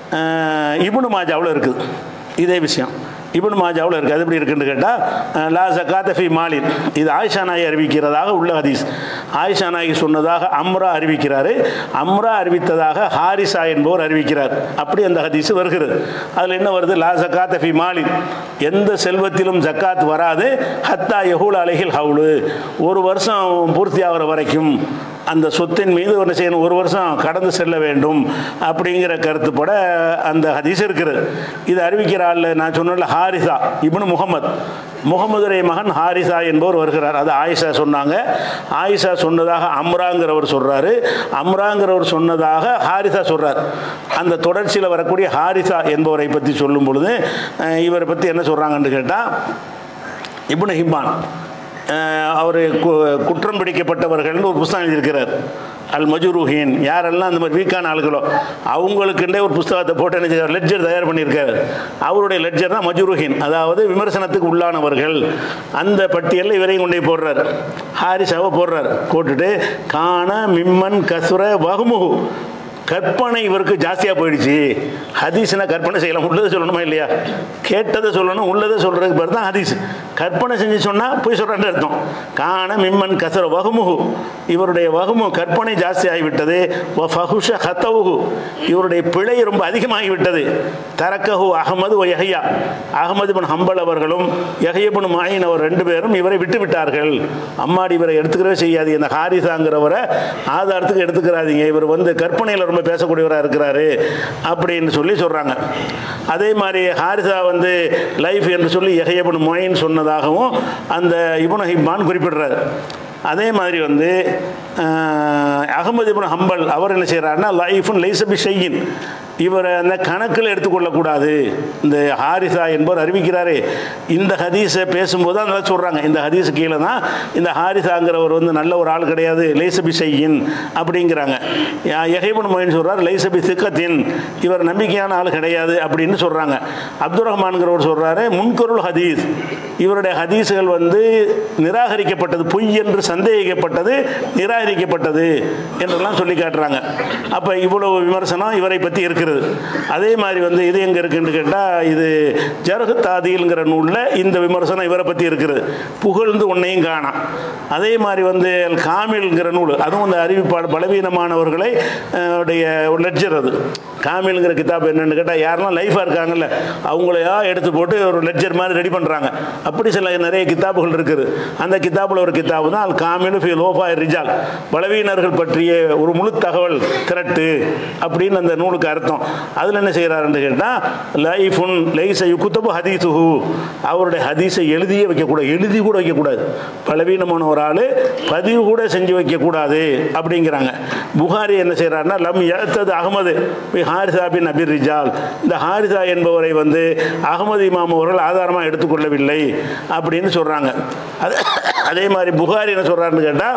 அஹ், இப்னு மாஜாவில் இருக்குது இதே விஷயம் இப்னு மாஜாவில் இருக்குது அது எப்படி இருக்குன்னு கேட்டால் லா ஜக்காத்த ஃபி மாலின் இது ஆயிஷா நாயி அறிவிக்கிறதாக உள்ள ஹதீஸ் ஆயிஷா நாயி சொன்னதாக அம்ரா அறிவிக்கிறாரு அம்ரா அறிவித்ததாக ஹாரிசா என்பவர் அறிவிக்கிறார் அப்படி அந்த ஹதீஸ் வருகிறது அதில் என்ன வருது லா ஜக்காத்த ஃபி மாலின் எந்த செல்வத்திலும் ஜக்காத் வராது ஹத்தா யஹூல் அலைஹில் ஹவுலு ஒரு வருஷம் பூர்த்தி ஆகிற வரைக்கும் அந்த சொத்தின் மீது என்ன செய்யணும் ஒரு வருஷம் கடந்து செல்ல வேண்டும் அப்படிங்கிற கருத்துப்பட அந்த ஹதீஸ் இருக்கிறது இது அறிவிக்கிற ஆள் நான் சொன்னல ஹாரிசா இப்னு முகமது முகமதுடைய மகன் ஹாரிசா என்பவர் வருகிறார் அது ஆயிஷா சொன்னாங்க ஆயிஷா சொன்னதாக அம்ராங்கிறவர் சொல்றாரு அம்ராங்கிறவர் சொன்னதாக ஹாரிசா சொல்றார் அந்த தொடர்ச்சியில் வரக்கூடிய ஹாரிசா என்பவரை பற்றி சொல்லும் பொழுது அஹ், இவரை பற்றி என்ன சொல்றாங்கன்னு கேட்டால் இப்னு ஹிப்பான் அவர் குற்றம் பிடிக்கப்பட்டவர்கள்னு ஒரு புஸ்தகம் எழுதியிருக்கிறார் அல் மஜுருஹீன் யாரெல்லாம் அந்த மாதிரி வீக்கான ஆளுகளோ அவங்களுக்குண்டே ஒரு புஸ்தகத்தை போட்டு என்ன செய்வார் லெட்ஜர் தயார் பண்ணியிருக்காரு அவருடைய லெட்ஜர் தான் மஜுருஹீன் அதாவது விமர்சனத்துக்கு உள்ளானவர்கள் அந்த பட்டியலில் இவரையும் கொண்டு போய் போடுறார் ஹாரிஸாவை போடுறார் போட்டுட்டு காண மிம்மன் கசுர வகுமுகு கற்பனை இவருக்கு ஜாஸ்தியாக போயிடுச்சு ஹதீஸ்னா கற்பனை செய்யலாம் உள்ளதை சொல்லணுமா இல்லையா கேட்டதை சொல்லணும் உள்ளதை சொல்கிறதுக்கு பேர் தான் ஹதீஸ் கற்பனை செஞ்சு சொன்னால் போய் சொல்கிறேன்னு அர்த்தம் காண மிம்மன் கசர வகுமுகு இவருடைய வகுமு கற்பனை ஜாஸ்தி ஆகிவிட்டது வ ஃபஹுஷ ஹத்தவுகு இவருடைய பிழை ரொம்ப அதிகமாகிவிட்டது தரக்கஹு அகமது ஒ யஹ்யா அகமது பின் ஹம்பல் அவர்களும் யஹ்யபின் மாயின் அவர் ரெண்டு பேரும் இவரை விட்டு விட்டார்கள் அம்மாடி இவரை எடுத்துக்கிறவே செய்யாது இந்த ஹாரிசாங்கிறவரை ஆதாரத்துக்கு எடுத்துக்கிறாதீங்க இவர் வந்து கற்பனையில் ரொம்ப பேசக்கூடியவராக இருக்கிறாரு அப்படின்னு சொல்லி சொல்கிறாங்க அதே மாதிரி ஹாரிசா வந்து லைஃப் என்று சொல்லி யஹ்யபின் மொயின் சொன்னதாகவும் அந்த இபுன் ஹிப்பான் குறிப்பிடுறாரு அதே மாதிரி வந்து அஹ், அகமது இப்னு ஹம்பல் அவர் என்ன செய்கிறாருன்னா லைஃபுன் லைசபி ஷையின் இவரை அந்த கணக்கில் எடுத்துக்கொள்ளக்கூடாது இந்த ஹாரிசா என்பவர் அறிவிக்கிறாரே இந்த ஹதீஸை பேசும்போது அந்த சொல்கிறாங்க இந்த ஹதீஸ் கீழே தான் இந்த ஹாரிசாங்கிறவர் வந்து நல்ல ஒரு ஆள் கிடையாது லைசபி ஷையின் அப்படிங்கிறாங்க எஹைபன் மொயின் சொல்கிறார் லைசபி சிக்கத்தின் இவர் நம்பிக்கையான ஆள் கிடையாது அப்படின்னு சொல்கிறாங்க அப்துல் ரஹ்மான்கிறவர் சொல்கிறாரு முன்கொருள் ஹதீஸ் இவருடைய ஹதீஸுகள் வந்து நிராகரிக்கப்பட்டது பொய் என்று சந்தேகிக்கப்பட்டது நிராகரிக்கப்பட்டது என்றெல்லாம் சொல்லி காட்டுறாங்க அப்போ இவ்வளவு விமர்சனம் இவரை பற்றி இருக்கிறது அதே மாதிரி வந்து இது எங்கே இருக்குன்னு கேட்டால் இது ஜரகு தாதியல்ங்கிற நூலில் இந்த விமர்சனம் இவரை பற்றி இருக்கிறது புகழ்ந்து உன்னையும் காணாம் அதே மாதிரி வந்து அல் காமில்ங்கிற நூல் அதுவும் இந்த அறிவிப்பாளர் பலவீனமானவர்களை அஹ், உடைய லெட்ஜர் அது காமில்ங்கிற கிதாப் என்னன்னு கேட்டால் யாரெல்லாம் லைஃபாக இருக்காங்கல்ல அவங்களையா எடுத்து போட்டு ஒரு லெட்ஜர் மாதிரி ரெடி பண்ணுறாங்க அப்படி சில நிறைய கிதாபுகள் இருக்குது அந்த கிதாபில் ஒரு கிதாபு தான் அல் காமிலு ஃபி லோஃபா ரிஜால் பலவீனர்கள் பற்றிய ஒரு முழு தகவல் திரட்டு அப்படின்னு அந்த நூலுக்கு அர்த்தம் அதில் என்ன செய்கிறாருன்னு கேட்டால் லைஃபுன் லைச யுக்குத்தபு ஹதீசுஹு அவருடைய ஹதீஸை எழுதியே வைக்கக்கூடாது எழுதி கூட வைக்கக்கூடாது பலவீனமான ஒரு ஆள் பதிவு கூட செஞ்சு வைக்கக்கூடாது அப்படிங்கிறாங்க புகாரி என்ன செய்கிறாருன்னா லம் எழுத்தது அகமது பி ஹாரிசா பின் அபிர் ரிஜால் இந்த ஹாரிசா என்பவரை வந்து அகமது இமாம் அவர்கள் ஆதாரமாக எடுத்துக்கொள்ளவில்லை அப்படின்னு சொல்கிறாங்க அது அதே மாதிரி புகாரி என்ன சொல்கிறாருன்னு கேட்டால்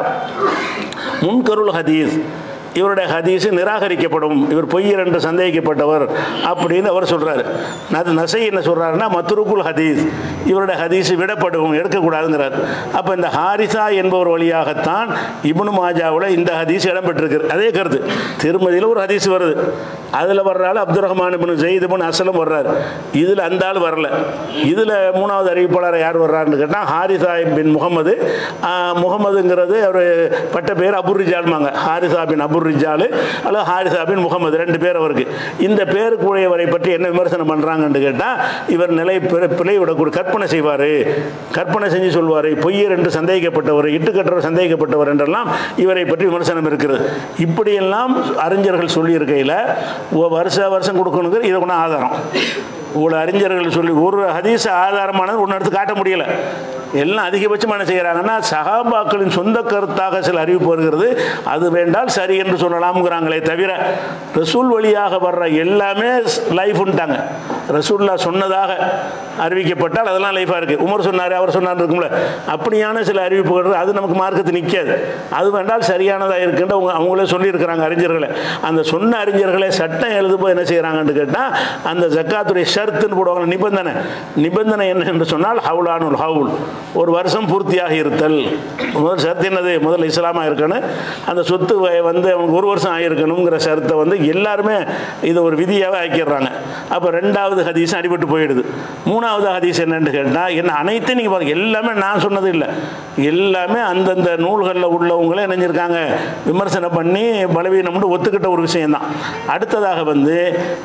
முன்கருள் ஹதீஸ் இவருடைய ஹதீஸ் நிராகரிக்கப்படும் இவர் பொய்யர் என்று சந்தேகிக்கப்பட்டவர் அப்படின்னு அவர் சொல்றாரு அது நசை என்ன சொல்றாருன்னா மத்துருக்குல் ஹதீஸ் இவருடைய ஹதீஸ் விடப்படும் எடுக்கக்கூடாதுங்கிறார் அப்போ இந்த ஹாரிசா என்பவர் வழியாகத்தான் இப்னு மாஜாவில் இந்த ஹதீஸ் இடம்பெற்றிருக்கு அதே கருத்து திருமதியில் ஒரு ஹதீஸ் வருது அதில் வர்றாள் Abdul Rahman ibn Zaid ibn Aslam வர்றாரு இதில் அந்த ஆள் வரல இதில் மூணாவது அறிவிப்பாளர் யார் வர்றாருன்னு கேட்டால் ஹாரிசா பின் முகமது ஆஹ், முகமதுங்கிறது அவர் பட்ட பேர் அபுர் ரிஜால்மாங்க ஹாரிசா பின் அபுர் ரிஜால் அல்லது ஹாரிசா பின் முகமது ரெண்டு பேர் அவருக்கு இந்த பேருக்குடையவரை பற்றி என்ன விமர்சனம் பண்ணுறாங்கன்னு கேட்டால் இவர் நிலை பிழை- பிழை விடக்கூடிய கற்பனை செய்வார் கற்பனை செஞ்சு சொல்வார் பொய்யர் என்று சந்தேகிக்கப்பட்டவர் இட்டுக்கற்றவர் சந்தேகிக்கப்பட்டவர் என்றெல்லாம் இவரை பற்றி விமர்சனம் இருக்கிறது இப்படியெல்லாம் அறிஞர்கள் சொல்லியிருக்கையில் வருஷ வருஷம் கொடுக்கணுங்கிற இதை கொண்டு ஆதாரம் இவ்வளோ அறிஞர்கள் சொல்லி ஒரு ஹதீஸ் ஆதாரமானது ஒன்று எடுத்து காட்ட முடியல எல்லாம் அதிகபட்சமாக என்ன செய்கிறாங்கன்னா சகாபாக்களின் சொந்த கருத்தாக சில அறிவிப்பு வருகிறது அது வேண்டால் சரி என்று சொல்லலாம்ங்கிறாங்களே தவிர ரசூல் வழியாக வர்ற எல்லாமே லைஃப்ன்ட்டாங்க ரசூல்லா சொன்னதாக அறிவிக்கப்பட்டால் அதெல்லாம் லைஃபாக இருக்குது உமர் சொன்னார் அவர் சொன்னார் இருக்கும்ல அப்படியான சில அறிவிப்புகள் அது நமக்கு மார்க்கத்து நிற்காது அது வேண்டால் சரியானதாக இருக்குன்ற அவங்க அவங்களே சொல்லியிருக்கிறாங்க அறிஞர்களை அந்த சொன்ன அறிஞர்களே சட்டம் எழுதும்போது என்ன செய்கிறாங்கன்னு கேட்டால் அந்த ஜக்காத்துடைய ஷர்த்துன்னு போடுவாங்க நிபந்தனை நிபந்தனை என்ன என்று சொன்னால் ஹவுலானுல் ஹவுல் ஒரு வருஷம் பூர்த்தியாக இருத்தல் முதல் ஷர்த் என்னது முதல்ல இஸ்லாமாக இருக்கணும் அந்த சொத்து வ- வந்து அவனுக்கு ஒரு வருஷம் ஆகியிருக்கணுங்கிற ஷர்த்தை வந்து எல்லாருமே இதை ஒரு விதியாகவே ஆக்கிடுறாங்க அப்போ ரெண்டாவது ஹதீஸ் அடிபட்டு போயிடுது மூணாவது ஹதீஸ் என்னன்னு கேட்டால் என்ன அனைத்தையும் நீங்கள் பாருங்க எல்லாமே நான் சொன்னது இல்லை எல்லாமே அந்தந்த நூல்களில் உள்ளவங்களே நினைஞ்சிருக்காங்க விமர்சனம் பண்ணி பலவீனம்னு ஒத்துக்கிட்ட ஒரு விஷயம்தான் அடுத்ததாக வந்து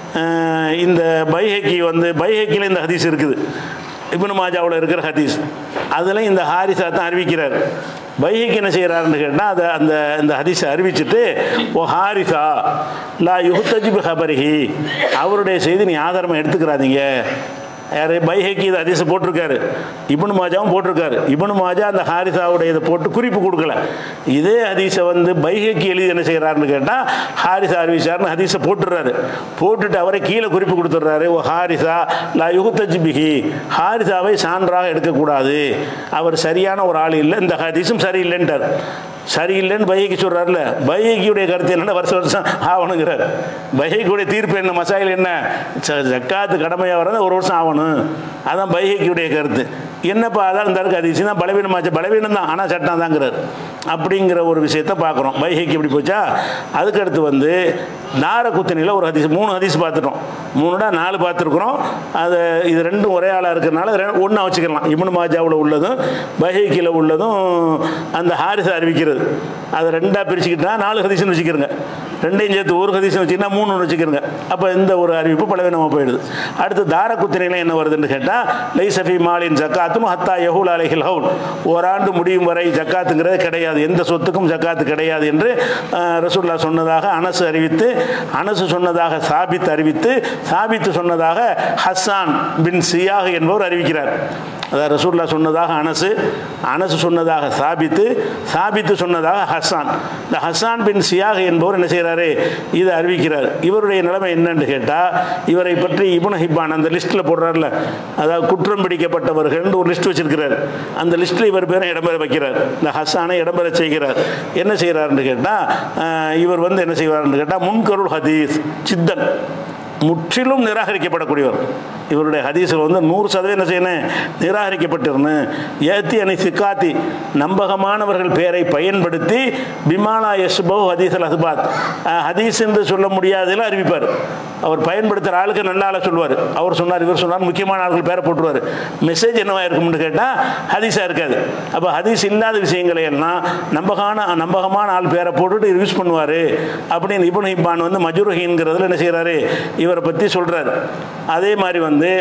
அஹ், இந்த பைஹக்கி வந்து பைஹக்கியில் இந்த ஹதீஸ் இருக்குது இப்னு மாஜாவில் இருக்கிற ஹதீஸ் அதில் இந்த ஹாரிசா தான் அறிவிக்கிறார் பைஹிக்கு என்ன செய்கிறாருன்னு கேட்டால் அதை அந்த இந்த ஹதீஸை அறிவிச்சிட்டு ஓ ஹாரிசா லா யுஹ்தஜிபு ஹபரிஹி அவருடைய செய்தி நீ ஆதாரமாக எடுத்துக்கிறாதீங்க யார் பைஹக்கி இது ஹதீஸை போட்டிருக்காரு இப்னு மாஜாவும் போட்டிருக்காரு இப்னு மாஜா அந்த ஹாரிசாவுடைய இதை போட்டு குறிப்பு கொடுக்கல இதே ஹதீஸை வந்து பைஹக்கி எழுதி என்ன செய்கிறாருன்னு கேட்டால் ஹாரிசா அறிவிச்சார்னு ஹதீஸை போட்டுடுறாரு போட்டுட்டு அவரை கீழே குறிப்பு கொடுத்துட்றாரு ஓ ஹாரிசா லா யுகுத்தஜி பிஹி ஹாரிசாவை சான்றாக எடுக்கக்கூடாது அவர் சரியான ஒரு ஆள் இல்லை இந்த ஹதீஸும் சரியில்லைன்றார் சரியில்லைன்னு பைக்கு சொல்கிறார்ல பைக்கியுடைய கருத்து என்னன்னா வருஷம் வருஷம் ஆகணுங்கிறார் பைக்குடைய தீர்ப்பு என்ன மசாயில் என்ன ச- ஜக்காத்து கடமையாக வரது ஒரு வருஷம் ஆகணும் அதான் பைக்கியுடைய கருத்து என்னப்பா அதான் இந்த இருக்கு அதிசயம் தான் பலவீனமாச்சு பலவீனம் தான் ஆனால் சட்டம் தாங்கிறார் அப்படிங்கிற ஒரு விஷயத்தை பார்க்குறோம் பைஹைக்கு எப்படி போச்சா அதுக்கடுத்து வந்து நாரகுத்தனியில் ஒரு ஹதீஸ் மூணு ஹதீஸ் பார்த்துட்டோம் மூணுடா நாலு பார்த்துருக்குறோம் அது இது ரெண்டும் ஒரே ஆளாக இருக்கிறனால ஒன்றா வச்சுக்கலாம் இப்னு மாஜாவில் உள்ளதும் பைஹைக்கில் உள்ளதும் அந்த ஹாரிஸ் அறிவிக்கிறது அதை ரெண்டாக பிரிச்சுக்கிட்டா நாலு ஹதீஸ்னு வச்சுக்கிறங்க ரெண்டையும் சேர்த்து ஒரு ஹதீஸ்னு வச்சுக்கிட்டா மூணு வச்சுக்கிறங்க அப்போ இந்த ஒரு அறிவிப்பு பலவீனமாக போயிடுது அடுத்து தாரகுத்திரையில் என்ன வருதுன்னு கேட்டால் லைசஃபி மாலின் ஜக்காத்தும் ஹத்தா யஹூல் அலைஹில் ஹவுல் ஓராண்டு முடியும் வரை ஜக்காத்துங்கிறது கிடையாது எந்த சொத்துக்கும் ஜக்காத்து கிடையாது என்று அஹ், ரசூலுல்லாஹ் சொன்னதாக அனசு அறிவித்து அனசு சொன்னதாக சாபித் அறிவித்து சாபித்து சொன்னதாக ஹஸ்ஸான் பின் சியாஹ் என்பவர் அறிவிக்கிறார் அதாவது ரசூல்லா சொன்னதாக அனசு அனசு சொன்னதாக சாபித்து சாபித்து சொன்னதாக ஹஸ்ஸான் இந்த ஹஸ்ஸான் பின் சியாக் என்பவர் என்ன செய்கிறாரு இதை அறிவிக்கிறார் இவருடைய நிலைமை என்னன்னு கேட்டால் இவரை பற்றி இப்னு ஹிப்பான் அந்த லிஸ்ட்டில் போடுறாருல அதாவது குற்றம் பிடிக்கப்பட்டவர்கள் ஒரு லிஸ்ட் வச்சிருக்கிறார் அந்த லிஸ்ட்டில் இவர் பேரை இடம்பெற வைக்கிறார் இந்த ஹஸ்ஸானை இடம்பெற செய்கிறார் என்ன செய்கிறாருன்னு கேட்டால் இவர் வந்து என்ன செய்வார்னு கேட்டால் முன்கருள் ஹதீஸ் சித்தன் முற்றிலும் நிராகரிக்கப்படக்கூடியவர் இவருடைய ஹதீஸில் வந்து நூறு சதவீதம் என்ன செய்யணும் நிராகரிக்கப்பட்டிருன்னு ஏத்தி அணி சிக்காத்தி நம்பகமானவர்கள் பெயரை பயன்படுத்தி பிமாலா யஸ்போ ஹதீஸ் அல் அஸ்பாத் அஹ், ஹதீஸ் என்று சொல்ல முடியாததில் அறிவிப்பார் அவர் பயன்படுத்துகிற ஆளுக்கு நல்ல ஆளை சொல்லுவார் அவர் சொன்னார் இவர் சொன்னார் முக்கியமான ஆட்கள் பேரை போட்டுருவார் மெசேஜ் என்னவா இருக்கும்னு கேட்டால் ஹதீஸாக இருக்காது அப்போ ஹதீஸ் இல்லாத விஷயங்களை எல்லாம் நம்பகான நம்பகமான ஆள் பேரை போட்டுட்டு யூஸ் பண்ணுவார் அப்படின்னு இப்னு ஹிப்பான் வந்து மஜுருஹின்ங்கிறதுல என்ன செய்கிறாரு இவரை பற்றி சொல்கிறார் அதே மாதிரி வந்து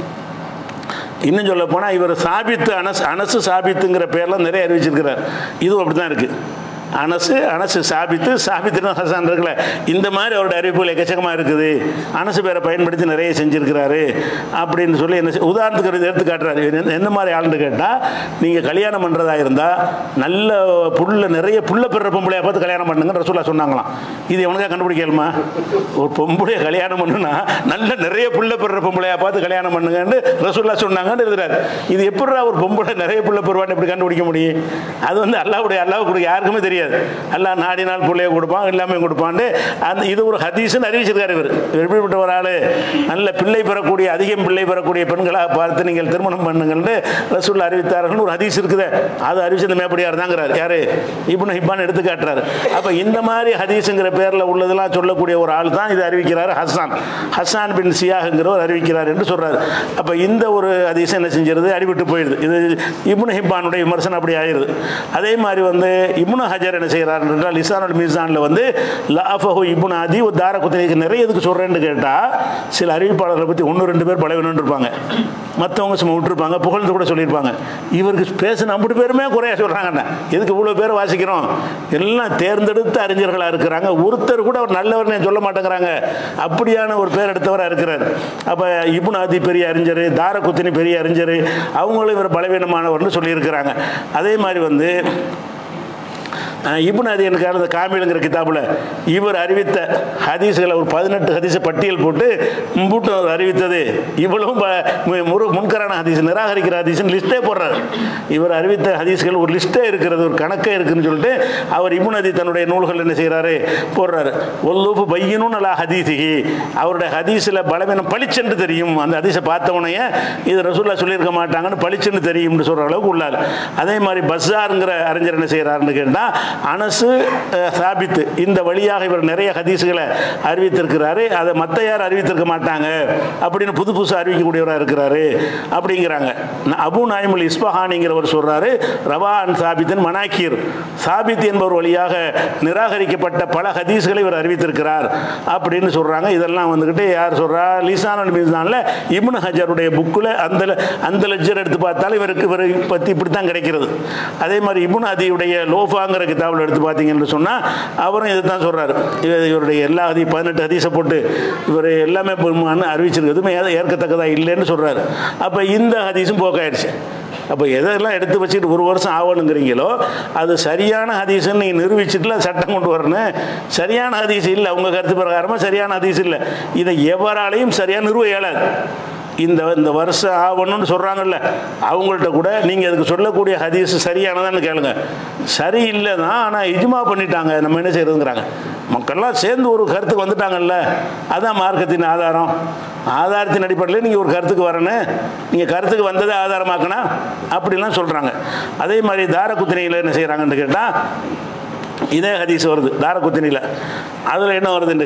இன்னும் சொல்ல போனால் இவர் சாபித்து அனஸ் அனசு சாபித்துங்கிற பேர்லாம் நிறைய அறிவிச்சிருக்கிறார் இதுவும் அப்படி தான் இருக்குது அனசு அனசு சாபித்து சாபித்துன்னு ஹசான் இருக்குல்ல இந்த மாதிரி அவருடைய அறிவிப்புகள் எக்கச்சக்கமாக இருக்குது அனசு பேரை பயன்படுத்தி நிறைய செஞ்சுருக்கிறாரு அப்படின்னு சொல்லி என்ன செய்- உதாரணத்துக்கு ஒரு எடுத்து காட்டுறாரு இவர் எந்த- எந்த மாதிரி ஆளுன்னு கேட்டால் நீங்கள் கல்யாணம் பண்ணுறதா இருந்தால் நல்ல புல்ல நிறைய புல்ல பெற பொம்பளையை பார்த்து கல்யாணம் பண்ணுங்க ரசூலா சொன்னாங்களாம் இது எவனுக்கா கண்டுபிடிக்கலுமா ஒரு பொம்பளைய கல்யாணம் பண்ணுனா நல்ல நிறைய புள்ள பெற பொம்பளையா பார்த்து கல்யாணம் பண்ணுங்கன்னு ரசூல்லா சொன்னாங்கன்னு எழுதுறாரு இது எப்படி ஒரு பொம்பளை நிறைய புள்ள பெறுவான்னு எப்படி கண்டுபிடிக்க முடியும் அது வந்து அல்லாவுடைய அல்லாஹ் கொடுக்க யாருக்குமே தெரியாது அல்லாஹ் நாடினால் பிள்ளைய கொடுப்பான் எல்லாமே கொடுப்பான்னு அந்த இது ஒரு ஹதீஸ்னு அறிவிச்சிருக்காரு இவர் இவர் எப்படிப்பட்ட ஒரு ஆளு நல்ல பிள்ளை பெறக்கூடிய அதிகம் பிள்ளை பெறக்கூடிய பெண்களாக பார்த்து நீங்கள் திருமணம் பண்ணுங்கள்னு ரசூல்லா அறிவித்தார்கள்னு ஒரு ஹதீஸ் இருக்குது அது அறிவிச்சது மேப்படியார் தாங்கிறார் யாரு இப்னு ஹிப்பான் எடுத்து காட்டுறாரு அப்போ இந்த மாதிரி ஹதீஸுங்கிற பேரில் உள்ளதெல்லாம் சொல்லக்கூடிய ஒரு ஆள் தான் இது அறிவிக்கிறார் ஹஸ்ஸான் ஹஸ்ஸான் பின் சியாஹுங்கிறவர் அறிவிக்கிறார் என்று சொல்றாரு அப்போ இந்த ஒரு ஹதீஸ் என்ன செஞ்சிருது அடிபட்டு போயிடுது இது இப்னு ஹிப்பானுடைய விமர்சனம் அப்படி ஆயிருது அதே மாதிரி வந்து இப்னு ஹஜர் என்ன செய்கிறார் என்றால் லிசானுல் மீசானில் வந்து லாஃபஹு இப்னு அதி ஒரு தார குத்தனைக்கு நிறைய எதுக்கு சொல்கிறேன்னு கேட்டால் சில அறிவிப்பாளர்களை பற்றி ஒன்று ரெண்டு பேர் பலவீனம் இருப்பாங்க மற்றவங்க சும்மா விட்டுருப்பாங்க புகழ்ந்து கூட சொல்லியிருப்பாங்க இவருக்கு பேசின ஐம்பது பேருமே குறையா சொல்கிறாங்கண்ணா எதுக்கு இவ்வளோ பேர் வாசிக்கிறோம் எல்லாம் தேர்ந்தெடுத்த அறிஞர்களாக இருக்கிறாங்க ஒருத்தர் கூட அவர் நல்லவர்னு சொல்ல மாட்டேங்கிறாங்க அப்படியான ஒரு பேர் எடுத்தவராக இருக்கிறார் அப்போ இப்னு ஆதி பெரிய அறிஞர் தாரகுத்தினி பெரிய அறிஞர் அவங்களும் இவர் பலவீனமானவர்னு சொல்லியிருக்கிறாங்க அதே மாதிரி வந்து இப்னு அது எனக்கு அந்த காமிலுங்கிற கிதாபில் இவர் அறிவித்த ஹதீஸ்களை ஒரு பதினெட்டு ஹதீஸை பட்டியல் போட்டு மும்பூட்டு அவர் அறிவித்தது இவ்வளவும் ப- மு- முரு முன்கரான ஹதீஸ் நிராகரிக்கிற ஹதீஸ்னு லிஸ்ட்டே போடுறாரு இவர் அறிவித்த ஹதீஸ்கள் ஒரு லிஸ்ட்டே இருக்கிறது ஒரு கணக்கே இருக்குன்னு சொல்லிட்டு அவர் இப்னு அதி தன்னுடைய நூல்கள் என்ன செய்கிறாரு போடுறாரு ஒல்லூப்பு பையனும் நல்லா ஹதீசிகி அவருடைய ஹதீஸில் பலவீனம் பளிச்சென்று தெரியும் அந்த ஹதீஸை பார்த்தவனையே இது ரசூல்லா சொல்லியிருக்க மாட்டாங்கன்னு பளிச்சென்று தெரியும்னு சொல்கிற அளவுக்கு உள்ளார் அதே மாதிரி பஸ்ஸாருங்கிற அறிஞர் என்ன செய்கிறாருன்னு கேட்டால் அனசு அஹ், சாபித்து இந்த வழியாக இவர் நிறைய ஹதீஸுகளை அறிவித்திருக்கிறாரு அதை மற்ற யார் அறிவித்திருக்க மாட்டாங்க அப்படின்னு புது புதுசாக அறிவிக்கக்கூடியவராக இருக்கிறாரு அப்படிங்கிறாங்க ந- அபு நாய்முல் இஸ்பஹானிங்கிறவர் சொல்றாரு ரவா அன் சாபித்தின் மனாக்கீர் சாபித் என்பவர் வழியாக நிராகரிக்கப்பட்ட பல ஹதீஸ்களை இவர் அறிவித்திருக்கிறார் அப்படின்னு சொல்றாங்க இதெல்லாம் வந்துக்கிட்டு யார் சொல்றா லிசான் மீசானில் இப்னு ஹஜருடைய புக்கில் அந்த அந்த லெஜர் எடுத்து பார்த்தாலும் இவருக்கு இவரை பற்றி இப்படி தான் கிடைக்கிறது அதே மாதிரி இப்னு அதியுடைய லோஃபாங்கிற கிதாபில் எடுத்து பார்த்தீங்கன்னு சொன்னால் அவரும் இதை தான் சொல்கிறார் இவருடைய எல்லா ஹதி பதினெட்டு ஹதீஸை போட்டு இவர் எல்லாமே பெருமான்னு அறிவிச்சிருக்கு எதுவுமே ஏ- ஏற்கத்தக்கதா இல்லைன்னு சொல்கிறாரு அப்போ இந்த ஹதீஸும் போக்காயிடுச்சு அப்போ எதெல்லாம் எடுத்து வச்சுட்டு ஒரு வருஷம் ஆகணுங்கிறீங்களோ அது சரியான ஹதீஸ்ன்னு நீங்கள் நிரூபிச்சுட்டுல சட்டம் கொண்டு வரணும் சரியான ஹதீஸ் இல்லை உங்கள் கருத்து பிரகாரமாக சரியான ஹதீஸ் இல்லை இதை எவராலையும் சரியாக நிறுவ இயலாது இந்த இந்த வருஷம் ஆகணும்னு சொல்கிறாங்கல்ல அவங்கள்ட்ட கூட நீங்கள் அதுக்கு சொல்லக்கூடிய ஹதீஸ் சரியானதான்னு கேளுங்க சரி இல்லை தான் ஆனால் இஜ்மா பண்ணிட்டாங்க நம்ம என்ன செய்யறதுங்கிறாங்க மக்கள்லாம் சேர்ந்து ஒரு கருத்துக்கு வந்துட்டாங்கல்ல அதான் மார்க்கத்தின் ஆதாரம் ஆதாரத்தின் அடிப்படையில் நீங்கள் ஒரு கருத்துக்கு வரணும் நீங்கள் கருத்துக்கு வந்ததை ஆதாரமாக்கணும் அப்படிலாம் சொல்கிறாங்க அதே மாதிரி தாரக்குத்தினையில் என்ன செய்கிறாங்கன்னு கேட்டால் இதே ஹதீஸ் வருது தாரக்குத்தினியில் அதில் என்ன வருதுன்னு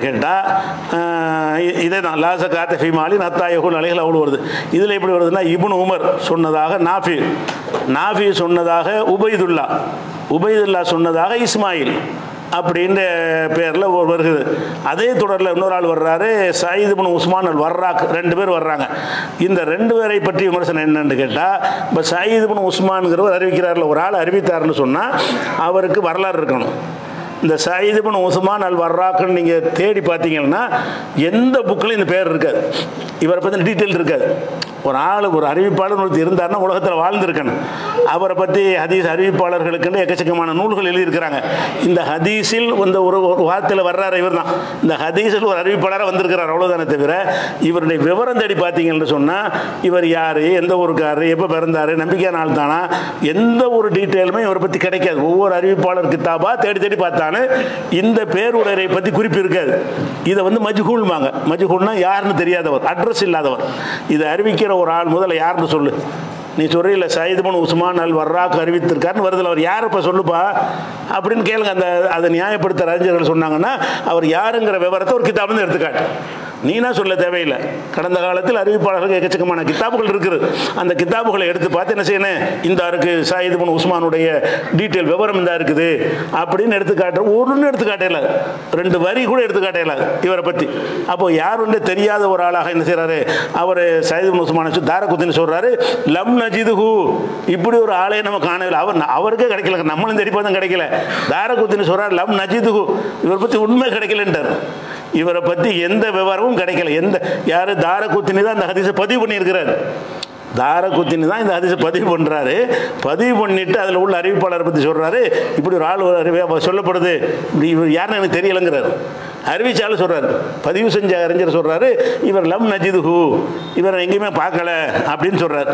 கேட்டால் இதே தான் லாச காத்த ஃபிமாலி நத்தாயகுல் அலைகள் அவ்வளோ வருது இதில் எப்படி வருதுன்னா இப்னு உமர் சொன்னதாக நாஃபி நாஃபி சொன்னதாக உபைதுல்லா உபைதுல்லா சொன்னதாக இஸ்மாயில் அப்படின்ற பேரில் வருகிறது அதே தொடரில் இன்னொரு ஆள் வர்றாரு சயீது பின் உஸ்மான் அல் வர்ராக் ரெண்டு பேர் வர்றாங்க இந்த ரெண்டு பேரை பற்றி விமர்சனம் என்னன்னு கேட்டால் இப்போ சயீது பின் உஸ்மான்கிறவர் அறிவிக்கிறார்ல ஒரு ஆள் அறிவித்தார்னு சொன்னால் அவருக்கு வரலாறு இருக்கணும் இந்த சயீது பின் உஸ்மான் அல் வர்ராக்குன்னு நீங்கள் தேடி பார்த்தீங்கன்னா எந்த புக்கிலும் இந்த பேர் இருக்காது இவரை பற்றி டீட்டெயில் இருக்காது ஒரு ஆள் ஒரு அறிவிப்பாளர் ஒருத்தர் இருந்தார்னா உலகத்தில் வாழ்ந்திருக்கணும் அவரை பற்றி ஹதீஸ் அறிவிப்பாளர்களுக்குன்னு எக்கச்சக்கமான நூல்கள் எழுதியிருக்கிறாங்க இந்த ஹதீஸில் இந்த ஒரு ஒரு வார்த்தையில் வர்றாரு இவர் தான் இந்த ஹதீஸில் ஒரு அறிவிப்பாளராக வந்திருக்கிறார் அவ்வளோதானே தவிர இவருடைய விவரம் தேடி பார்த்தீங்கன்னு சொன்னால் இவர் யார் எந்த ஊருக்காரர் எப்போ பிறந்தார் நம்பிக்கையான ஆள் தானா எந்த ஒரு டீட்டெயிலுமே இவரை பற்றி கிடைக்காது ஒவ்வொரு அறிவிப்பாளர் கித்தாபா தேடி தேடி பார்த்தாலும் இந்த பேருடையரை பற்றி குறிப்பு இருக்காது இதை வந்து மஜ்ஹூல்மாங்க மஜ்ஹூல்னா யாருன்னு தெரியாதவர் அட்ரஸ் இல்லாதவர் இதை அறிவிக்கிற ஒரு ஆள் முதல்ல யாருன்னு சொல்லு நீ சொல்றீல சயிதுமன் உஸ்மான் அல் வர்ராக் அறிவித்திருக்காருன்னு வருதுல அவர் யார் இப்போ சொல்லுப்பா அப்படின்னு கேளுங்க அந்த அதை நியாயப்படுத்த அறிஞர்கள் சொன்னாங்கன்னா அவர் யாருங்கிற விவரத்தை ஒரு கிதாபு எடுத்துக்காட்டு நீனா சொல்ல தேவையில்லை கடந்த காலத்தில் அறிவிப்பாளர்கள் எக்கச்சக்கமான கித்தாபுகள் இருக்குது அந்த கித்தாபுகளை எடுத்து பார்த்து என்ன செய்யணும் இந்த இருக்கு சாயிது பின் உஸ்மானுடைய டீட்டெயில் விவரம் இந்த இருக்குது அப்படின்னு எடுத்து காட்டுற ஒன்று எடுத்து காட்டல ரெண்டு வரி கூட எடுத்து காட்டல இவரை பற்றி அப்போ யாருன்னு தெரியாத ஒரு ஆளாக என்ன செய்றாரு அவர் சயிது பின் உஸ்மான தாரகுத்தின்னு சொல்றாரு லம் நஜிதுஹு இப்படி ஒரு ஆளை நம்ம காணவில்லை அவர் அவருக்கே கிடைக்கல நம்மளும் தேடி பார்த்தா கிடைக்கல தாரகுத்தின்னு சொல்றாரு லம் நஜிதுஹு இவரை பற்றி உண்மை கிடைக்கலன்றார் இவரை பற்றி எந்த விவரமும் கிடைக்கல எந்த யார் தாரகுத்தினி தான் அந்த ஹதீஸை பதிவு பண்ணியிருக்கிறார் தாரகுத்தினி தான் இந்த ஹதீஸை பதிவு பண்ணுறாரு பதிவு பண்ணிட்டு அதில் உள்ள அறிவிப்பாளரை பற்றி சொல்கிறாரு இப்படி ஒரு ஆள் ஒரு அறிவி சொல்லப்படுது இப்படி இவர் யாருன்னு எனக்கு தெரியலைங்கிறார் அறிவிச்சாலும் சொல்கிறார் பதிவு செஞ்ச அறிஞர் சொல்கிறாரு இவர் லம் நஜிதுஹு இவரை எங்கேயுமே பார்க்கல அப்படின்னு சொல்கிறார்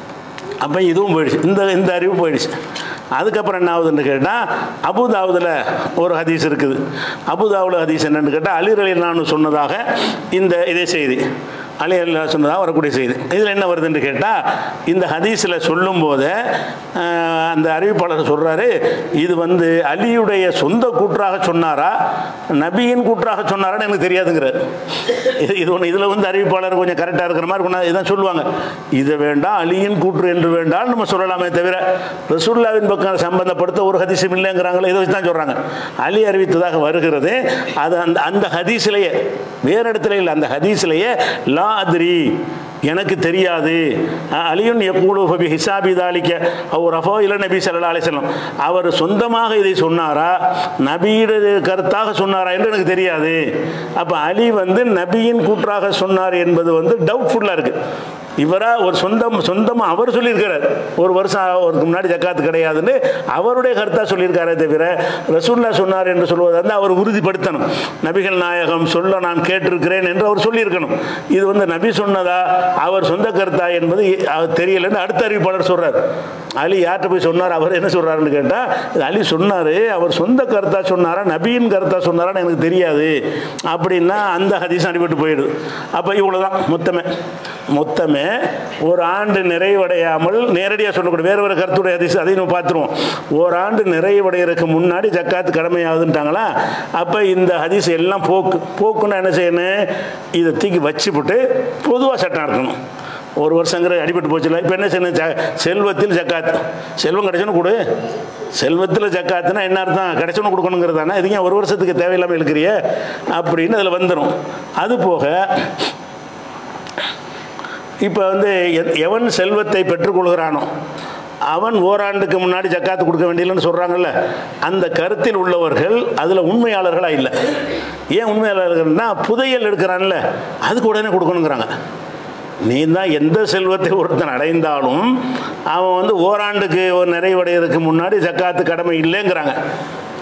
அப்போ இதுவும் போயிடுச்சு இந்த இந்த அறிவு போயிடுச்சு அதுக்கப்புறம் என்ன ஆகுதுன்னு கேட்டால் அபுதாவுதில் ஒரு ஹதீஸ் இருக்குது அபுதாவுல ஹதீஸ் என்னன்னு கேட்டால் அலிர் அலி நான் சொன்னதாக இந்த இதே செய்தி அலி அல்லா சொன்னதாக வரக்கூடிய செய்தி இதில் என்ன வருதுன்னு கேட்டால் இந்த ஹதீஸில் சொல்லும்போது ஆஹ், அந்த அறிவிப்பாளர் சொல்கிறாரு இது வந்து அலியுடைய சொந்த கூற்றாக சொன்னாரா நபியின் கூற்றாக சொன்னாரான்னு எனக்கு தெரியாதுங்கிறார் இது இது ஒன்று இதில் வந்து அறிவிப்பாளர் கொஞ்சம் கரெக்டாக இருக்கிற மாதிரி கொண்டா இதான் சொல்லுவாங்க இதை வேண்டாம் அலியின் கூற்று என்று வேண்டாம் நம்ம சொல்லலாமே தவிர ரசூல்லாவின் பக்கம் சம்பந்தப்படுத்த ஒரு ஹதீஸும் இல்லைங்கிறாங்களே இதை வச்சு தான் சொல்கிறாங்க அலி அறிவித்ததாக வருகிறது அது அந்த அந்த ஹதீஸிலேயே வேறு இடத்துல இல்லை அந்த ஹதீஸிலேயே லா அத்ரி எனக்கு தெரியாது அ- அலியுன் யக்கூலு ஃபபி ஹிசாபி தாலிக்க அவர் ரஃபோ இல நபி ஸல்லல்லாஹு அலைஹி வஸல்லம் அவர் சொந்தமாக இதை சொன்னாரா நபியுடைய கருத்தாக சொன்னாரா என்று எனக்கு தெரியாது அப்போ அலி வந்து நபியின் கூற்றாக சொன்னார் என்பது வந்து டவுட்ஃபுல்லாக இருக்குது இவரா ஒரு சொந்தம் சொந்தமாக அவர் சொல்லியிருக்கிறார் ஒரு வருஷம் அவருக்கு முன்னாடி ஜக்காத்து கிடையாதுன்னு அவருடைய கருத்தாக சொல்லியிருக்காரே தவிர ரசூல்லா சொன்னார் என்று சொல்வதை வந்து அவர் உறுதிப்படுத்தணும் நபிகள் நாயகம் சொல்ல நான் கேட்டிருக்கிறேன் என்று அவர் சொல்லியிருக்கணும் இது வந்து நபி சொன்னதா அவர் சொந்த கருத்தா என்பது அவர் தெரியலன்னு அடுத்த அறிவிப்பாளர் சொல்றார் அலி யார்கிட்ட போய் சொன்னார் அவர் என்ன சொல்றாருன்னு கேட்டால் இது அலி சொன்னார் அவர் சொந்த கருத்தா சொன்னாரா நபியின் கருத்தா சொன்னாரான்னு எனக்கு தெரியாது அப்படின்னா அந்த ஹதீஸ் அடிபட்டு போயிடுது அப்போ இவ்வளோதான் மொத்தமே மொத்தமே ஒரு ஆண்டு நிறைவடையாமல் நேரடியாக சொல்லக்கூடிய வேறு ஒரு கருத்துடைய ஹதீஸ் அதையும் நம்ம பார்த்துருவோம் ஓராண்டு நிறைவடைகிறதுக்கு முன்னாடி ஜக்காத்து கடமையாகுதுன்ட்டாங்களா அப்போ இந்த ஹதீஸ் எல்லாம் போக்கு போக்குன்னா என்ன செய்யணும் இதை தூக்கி வச்சுவிட்டு பொதுவாக சட்டம் இருக்கணும் ஒரு வருஷங்கிற அடிபட்டு போச்சுல இப்போ என்ன செய்யணும் ஜ- செல்வத்தில் ஜக்காத் செல்வம் கிடைச்சோன்னு கொடு செல்வத்தில் ஜக்காத்துனா என்ன அர்த்தம் கிடைச்சோன்னு கொடுக்கணுங்கிறது தானே இதுங்க ஒரு வருஷத்துக்கு தேவையில்லாமல் இருக்கிறிய அப்படின்னு அதில் வந்துடும் அது போக இப்போ வந்து எ- எவன் செல்வத்தை பெற்றுக்கொள்கிறானோ அவன் ஓராண்டுக்கு முன்னாடி ஜக்காத்து கொடுக்க வேண்டியலன்னு சொல்கிறாங்கல்ல அந்த கருத்தில் உள்ளவர்கள் அதில் உண்மையாளர்களாக இல்லை ஏன் உண்மையாளர்கள்னா புதையல் எடுக்கிறான்ல அதுக்கு உடனே கொடுக்கணுங்கிறாங்க நீ தான் எந்த செல்வத்தை ஒருத்தன் அடைந்தாலும் அவன் வந்து ஓராண்டுக்கு ஒரு நிறைவடைகிறதுக்கு முன்னாடி ஜக்காத்து கடமை இல்லைங்கிறாங்க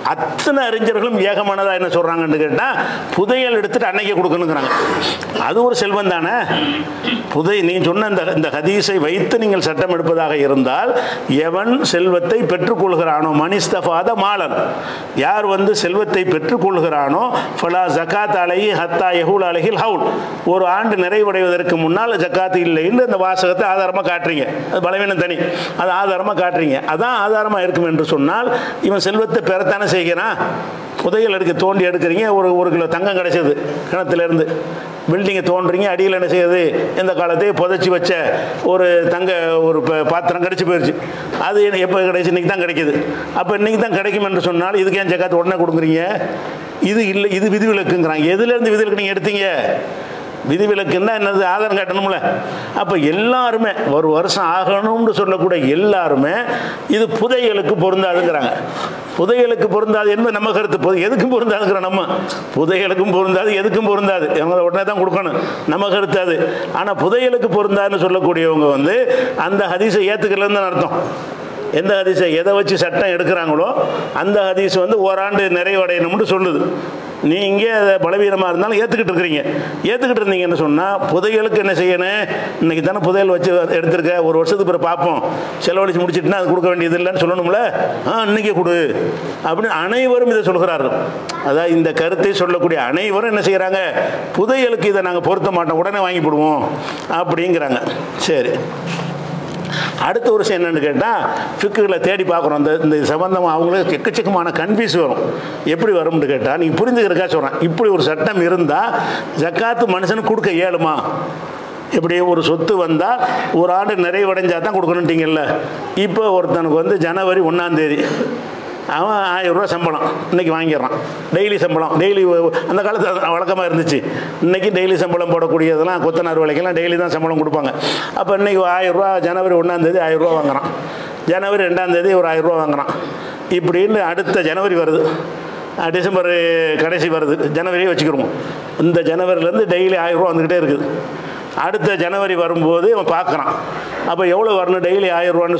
அத்தனை அறிஞர்களும் ஏகமானதாக என்ன சொல்கிறாங்கன்னு கேட்டால் புதையல் எடுத்துட்டு அன்னைக்கே கொடுக்கணுங்கிறாங்க அது ஒரு செல்வம் தானே புதை நீ சொன்ன இந்த இந்த ஹதீஸை வைத்து நீங்கள் சட்டம் எடுப்பதாக இருந்தால் எவன் செல்வத்தை பெற்றுக்கொள்கிறானோ மனிஸ்தபாத மாலன் யார் வந்து செல்வத்தை பெற்றுக்கொள்கிறானோ ஃபலா ஜக்காத் அலைஹி ஹத்தா யஹூல் அலைஹில் ஹவுல் ஒரு ஆண்டு நிறைவடைவதற்கு முன்னால் ஜக்காத்து இல்லைன்னு அந்த வாசகத்தை ஆதாரமாக காட்டுறீங்க அது பலவீனம் தனி அது ஆதாரமாக காட்டுறீங்க அதான் ஆதாரமாக இருக்கும் என்று சொன்னால் இவன் செல்வத்தை பெறத்தானே செய்கிறான் புதையல் எடுக்க தோண்டி எடுக்கிறீங்க ஒரு ஒரு கிலோ தங்கம் கிடைச்சது கிணத்துலேருந்து பில்டிங்கை தோன்றீங்க அடியில் என்ன செய்யுது இந்த காலத்தையே புதைச்சி வச்ச ஒரு தங்க ஒரு ப- பாத்திரம் கிடச்சி போயிடுச்சு அது எப்போ கிடைச்சு இன்றைக்கி தான் கிடைக்குது அப்போ இன்றைக்கி தான் கிடைக்கும் என்று சொன்னால் இதுக்கு ஏன் ஜக்காத்து உடனே கொடுக்குறீங்க இது இல்லை இது விதிவிலக்குங்கிறாங்க எதுலேருந்து விதிவிலக்கு நீங்கள் எடுத்தீங்க விதிவிலக்குன்னா என்னது ஆதாரம் காட்டணும்ல அப்போ எல்லாருமே ஒரு வருஷம் ஆகணும்னு சொல்லக்கூடிய எல்லாருமே இது புதையலுக்கு பொருந்தாதுங்கிறாங்க புதையலுக்கு பொருந்தாது என்பது நம்ம கருத்து பொது எதுக்கும் பொருந்தாதுங்கிற நம்ம புதையலுக்கும் பொருந்தாது எதுக்கும் பொருந்தாது அவங்க உடனே தான் கொடுக்கணும் நம்ம கருத்து அது ஆனால் புதையலுக்கு பொருந்தாதுன்னு சொல்லக்கூடியவங்க வந்து அந்த ஹதீஸை ஏற்றுக்கலன்னு தான் அர்த்தம் எந்த ஹதீஸை எதை வச்சு சட்டம் எடுக்கிறாங்களோ அந்த ஹதீஸ் வந்து ஓராண்டு நிறைவடையணும்னு சொல்லுது நீங்கள் அதை பலவீனமாக இருந்தாலும் ஏற்றுக்கிட்டு இருக்கிறீங்க ஏற்றுக்கிட்டு இருந்தீங்கன்னு சொன்னால் புதையலுக்கு என்ன செய்யணும் இன்னைக்கு தானே புதையல் வச்சு எடுத்திருக்க ஒரு வருஷத்துக்கு பிறகு பார்ப்போம் செலவழிச்சு முடிச்சிட்டுனா அது கொடுக்க வேண்டியது இல்லைன்னு சொல்லணும்ல ஆ இன்னைக்கே கொடு அப்படின்னு அனைவரும் இதை சொல்கிறார்கள் அதாவது இந்த கருத்தை சொல்லக்கூடிய அனைவரும் என்ன செய்கிறாங்க புதையலுக்கு இதை நாங்கள் பொருத்த மாட்டோம் உடனே வாங்கி போடுவோம் அப்படிங்கிறாங்க சரி அடுத்த ஒரு விஷயம் என்னன்னு கேட்டால் ஃபிக்குகளை தேடி பார்க்குறோம் இந்த இந்த சம்பந்தமாக அவங்களுக்கு எக்கச்சக்கமான கன்ஃபியூஸ் வரும் எப்படி வரும்னு கேட்டால் நீங்கள் புரிந்துக்கிறக்கா சொல்கிறேன் இப்படி ஒரு சட்டம் இருந்தால் ஜக்காத்து மனுஷனுக்கு கொடுக்க இயலுமா இப்படி ஒரு சொத்து வந்தால் ஒரு ஆண்டு நிறைவடைஞ்சா தான் கொடுக்கணுன்ட்டீங்கல்ல இப்போ ஒருத்தனுக்கு வந்து ஜனவரி ஒன்றாந்தேதி அவன் ஆயிரம் ரூபா சம்பளம் இன்னைக்கு வாங்கிடுறான் டெய்லி சம்பளம் டெய்லி அந்த காலத்தில் வழக்கமாக இருந்துச்சு இன்னைக்கு டெய்லி சம்பளம் போடக்கூடியதெல்லாம் கொத்தனார் வேலைக்கெல்லாம் டெய்லி தான் சம்பளம் கொடுப்பாங்க அப்போ இன்னைக்கு ஆயிரம் ரூபா ஜனவரி ஒன்றாந்தேதி ஆயிரம் ரூபா வாங்குறான் ஜனவரி ரெண்டாந்தேதி ஒரு ஆயிரம் ரூபா வாங்குறான் இப்படின்னு அடுத்த ஜனவரி வருது அஹ் டிசம்பர் கடைசி வருது ஜனவரியே வச்சுக்கிருவோம் இந்த ஜனவரிலேருந்து டெய்லி ஆயிரம் ரூபா வந்துக்கிட்டே இருக்குது அடுத்த ஜனவரி வரும்போது அவன் பார்க்குறான் அப்போ எவ்வளோ வரணும் டெய்லி ஆயிரம் ரூபான்னு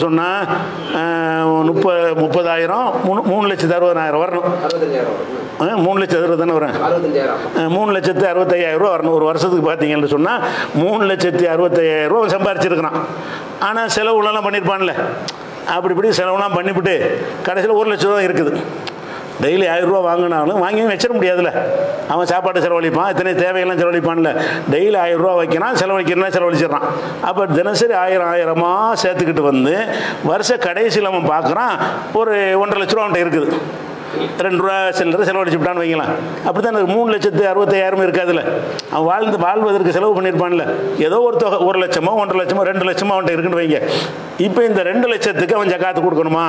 சொன்னால் முப்பது முப்பதாயிரம் மூணு மூணு லட்சத்து அறுபதாயிரம் வரணும்
அறுபத்தஞ்சாயிரம்
ஆ, மூணு லட்சத்து அறுபது தானே வரும்
அறுபத்தஞ்சாயிரம்
ஆ, மூணு லட்சத்து அறுபத்தையாயிரம் ரூபா வரணும் ஒரு வருஷத்துக்கு பார்த்தீங்கன்னு சொன்னால் மூணு லட்சத்தி அறுபத்தையாயிரம் ரூபா அவன் சம்பாரிச்சிருக்கிறான் ஆனால் செலவுலாம் பண்ணியிருப்பான்ல அப்படி இப்படி செலவுலாம் பண்ணிவிட்டு கடைசியில் ஒரு லட்ச ரூபா இருக்குது டெய்லி ஆயிரம் ரூபா வாங்கினாலும் வாங்கி வச்சிட முடியாதுல்ல அவன் சாப்பாடு செலவழிப்பான் இத்தனை தேவையெல்லாம் செலவழிப்பான்ல டெய்லி ஆயிரம் ரூபா வைக்கிறான் செலவழிக்கிறனா செலவழிச்சிடுறான் அப்போ தினசரி ஆயிரம் ஆயிரமாக சேர்த்துக்கிட்டு வந்து வருஷ கடைசியில் அவன் பார்க்குறான் ஒரு ஒன்றரை லட்ச ரூபா அவன்கிட்ட இருக்குது ரெண்டு ரூபா சில்லறை செலவழிச்சுட்டான்னு வைக்கலாம் அப்படி தான் மூணு லட்சத்து அறுபத்தாயிரம் இருக்காதுல்ல அவன் வாழ்ந்து வாழ்வதற்கு செலவு பண்ணியிருப்பான்ல ஏதோ ஒரு தொகை ஒரு லட்சமோ ஒன்றரை லட்சமோ ரெண்டு லட்சமோ அவன்கிட்ட இருக்குன்னு வைங்க இப்போ இந்த ரெண்டு லட்சத்துக்கு அவன் ஜக்காத்து கொடுக்கணுமா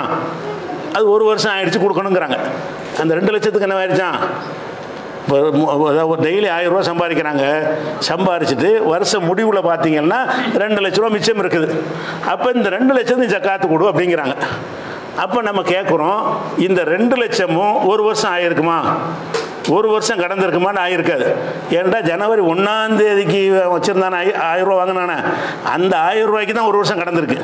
அது ஒரு வருஷம் ஆயிடுச்சு கொடுக்கணுங்கிறாங்க அந்த ரெண்டு லட்சத்துக்கு என்ன ஆயிடுச்சான் இப்போ மு- அதாவது டெய்லி ஆயிரம் ரூபா சம்பாதிக்கிறாங்க சம்பாரிச்சிட்டு வருஷம் முடிவில் பார்த்தீங்கன்னா ரெண்டு லட்ச ரூபா மிச்சம் இருக்குது அப்போ இந்த ரெண்டு லட்சத்தையும் ஜக்காத்து கொடு அப்படிங்கிறாங்க அப்போ நம்ம கேட்குறோம் இந்த ரெண்டு லட்சமும் ஒரு வருஷம் ஆயிருக்குமா ஒரு வருஷம் கடந்திருக்குமான்னு ஆயிருக்காது ஏன்டா ஜனவரி ஒன்றாம் தேதிக்கு வச்சுருந்தானே ஆயி ஆயிரம் ரூபா வாங்கினானே அந்த ஆயிரம் ரூபாய்க்கு தான் ஒரு வருஷம் கடந்திருக்கு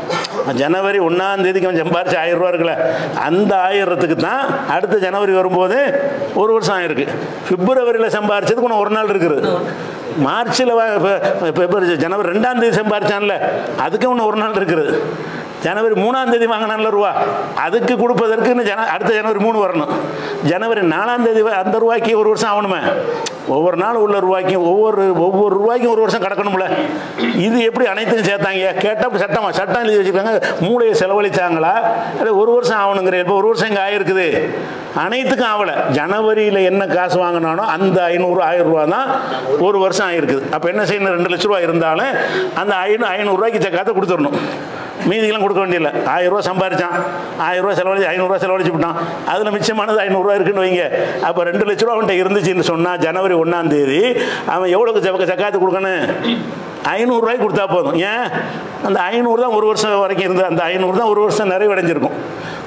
ஜனவரி ஒன்றாம் தேதிக்கு அவன் சம்பாரிச்சு ஆயிரம் ரூபா இருக்குல்ல அந்த ஆயிரத்துக்கு தான் அடுத்த ஜனவரி வரும்போது ஒரு வருஷம் ஆயிருக்கு பிப்ரவரியில் சம்பாரிச்சதுக்கு இன்னும் ஒரு நாள் இருக்குது மார்ச்சில் பிப்ரவரி ஜனவரி ரெண்டாம் தேதி சம்பாரிச்சான்ல அதுக்கு இன்னும் ஒரு நாள் இருக்குது ஜனவரி மூணாம் தேதி வாங்கினான்ல ரூபா அதுக்கு கொடுப்பதற்கு இன்னும் ஜன அடுத்த ஜனவரி மூணு வரணும் ஜனவரி நாலாம் தேதி வ- அந்த ரூபாய்க்கு ஒரு வருஷம் ஆகணுமே ஒவ்வொரு நாள் உள்ள ரூபாய்க்கும் ஒவ்வொரு ஒவ்வொரு ரூபாய்க்கும் ஒரு வருஷம் கிடக்கணும்ல இது எப்படி அனைத்துக்கும் சேர்த்தாங்க கேட்டால் சட்டமா சட்டம் எழுதி வச்சுருக்காங்க மூளையை செலவழிச்சாங்களா அது ஒரு வருஷம் ஆகணுங்கிற இப்போ ஒரு வருஷம் இங்கே ஆயிருக்குது அனைத்துக்கும் ஆகலை ஜனவரியில் என்ன காசு வாங்கினானோ அந்த ஐநூறு ஆயிரம் ரூபா தான் ஒரு வருஷம் ஆயிருக்குது அப்போ என்ன செய்யணும் ரெண்டு லட்ச ரூபா இருந்தாலும் அந்த ஐநூறு ஐநூறுரூவாய்க்கு சக்காத்தை கொடுத்துடணும் மீதிக்கெல்லாம் கொடுக்க வேண்டியதில்லை ஆயிரம் ரூபா சம்பாரிச்சான் ஆயிரம் ரூபா செலவழிச்சு ஐநூறுரூவா செலவழிச்சு விட்டான் அதில் மிச்சமானது ஐநூறுரூவா இருக்குன்னு வைங்க அப்போ ரெண்டு லட்ச ரூபா அவன்கிட்ட இருந்துச்சுன்னு சொன்னால் ஜனவரி ஒன்றாம் தேதி அவன் எவ்வளோக்கு ஜக்க சக்காத்து கொடுக்கணும் ஐநூறுரூவாய்க்கு கொடுத்தா போதும் ஏன் அந்த ஐநூறு தான் ஒரு வருஷம் வரைக்கும் இருந்தது அந்த ஐநூறு தான் ஒரு வருஷம் நிறைவடைஞ்சிருக்கும்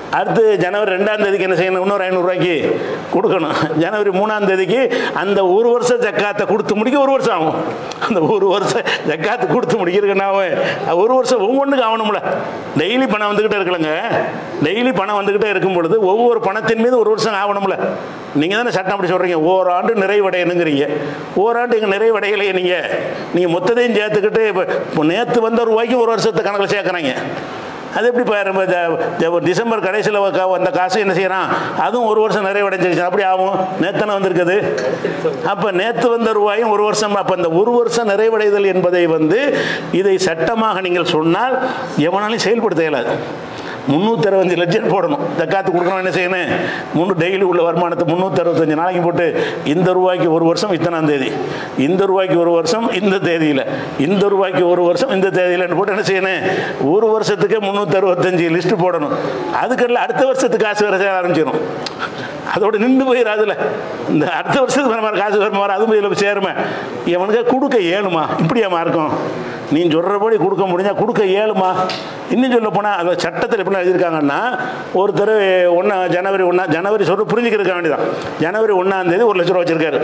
அடுத்து ஜனவரி ரெண்டாம் தேதிக்கு என்ன செய்யணும் இன்னொரு ஐநூறுரூவாய்க்கு கொடுக்கணும் ஜனவரி மூணாம் தேதிக்கு அந்த ஒரு வருஷம் ஜக்காத்தை கொடுத்து முடிக்க ஒரு வருஷம் ஆகும் அந்த ஒரு வருஷம் ஜக்காத்து கொடுத்து முடிக்கிறதுக்குனாவே ஒரு வருஷம் ஒவ்வொன்றுக்கு ஆகணும்ல டெய்லி பணம் வந்துக்கிட்டே இருக்கலங்க டெய்லி பணம் வந்துக்கிட்டே இருக்கும் பொழுது ஒவ்வொரு பணத்தின் மீது ஒரு வருஷம் ஆகணும்ல நீங்கள் தானே சட்டம் அப்படி சொல்கிறீங்க ஓராண்டு நிறைவடையணுங்கிறீங்க ஓராண்டு இங்கே நிறைவடையலையே நீங்கள் நீங்கள் மொத்தத்தையும் சேர்த்துக்கிட்டு இப்போ நேற்று வந்த ரூபாய்க்கு ஒரு வருஷத்தை கணக்கில் சேர்க்குறாங்க அது எப்படி இப்போ நம்ம இந்த- இந்த ஒரு டிசம்பர் கடைசியில் வந்த காசு என்ன செய்யறான் அதுவும் ஒரு வருஷம் நிறைவடைஞ்சிருச்சு அப்படி ஆகும் நேத்தனை வந்திருக்குது அப்போ நேற்று வந்த ரூபாயும் ஒரு வருஷம் அப்போ இந்த ஒரு வருஷம் நிறைவடைதல் என்பதை வந்து இதை சட்டமாக நீங்கள் சொன்னால் எவனாலையும் செயல்படுத்த இயலாது முந்நூற்றி அறுபத்தஞ்சு லட்சம் போடணும் தக்காத்து கொடுக்கணும் என்ன செய்யணும் முன்னூ டெய்லி உள்ள வருமானத்தை முந்நூற்றி அறுபத்தஞ்சு நாளைக்கு போட்டு இந்த ரூபாய்க்கு ஒரு வருஷம் இத்தனாம் தேதி இந்த ரூபாய்க்கு ஒரு வருஷம் இந்த தேதியில் இந்த ரூபாய்க்கு ஒரு வருஷம் இந்த தேதியிலன்னு போட்டு என்ன செய்யணும் ஒரு வருஷத்துக்கு முந்நூற்றி அறுபத்தஞ்சு லிஸ்ட்டு போடணும் அதுக்கெல்லாம் அடுத்த வருஷத்துக்கு காசு வர சேர ஆரம்பிச்சிடும் அதோட நின்று போயிடாதுல இந்த அடுத்த வருஷத்துக்கு வர மாதிரி காசு வருமா அதுவும் இதில் சேருமே இவனுக்கு கொடுக்க இயலுமா இப்படியாமா இருக்கும் நீ சொல்கிறபடி கொடுக்க முடிஞ்சா கொடுக்க இயலுமா இன்னும் சொல்ல போனால் அதை சட்டத்தில் எப்படி எழுதியிருக்காங்கன்னா ஒருத்தர் ஒன்றா ஜனவரி ஒன்றா ஜனவரி சொல்ல புரிஞ்சுக்கிறதுக்க வேண்டியதான் ஜனவரி ஒன்றாம் தேதி ஒரு லட்ச ரூபா வச்சிருக்காரு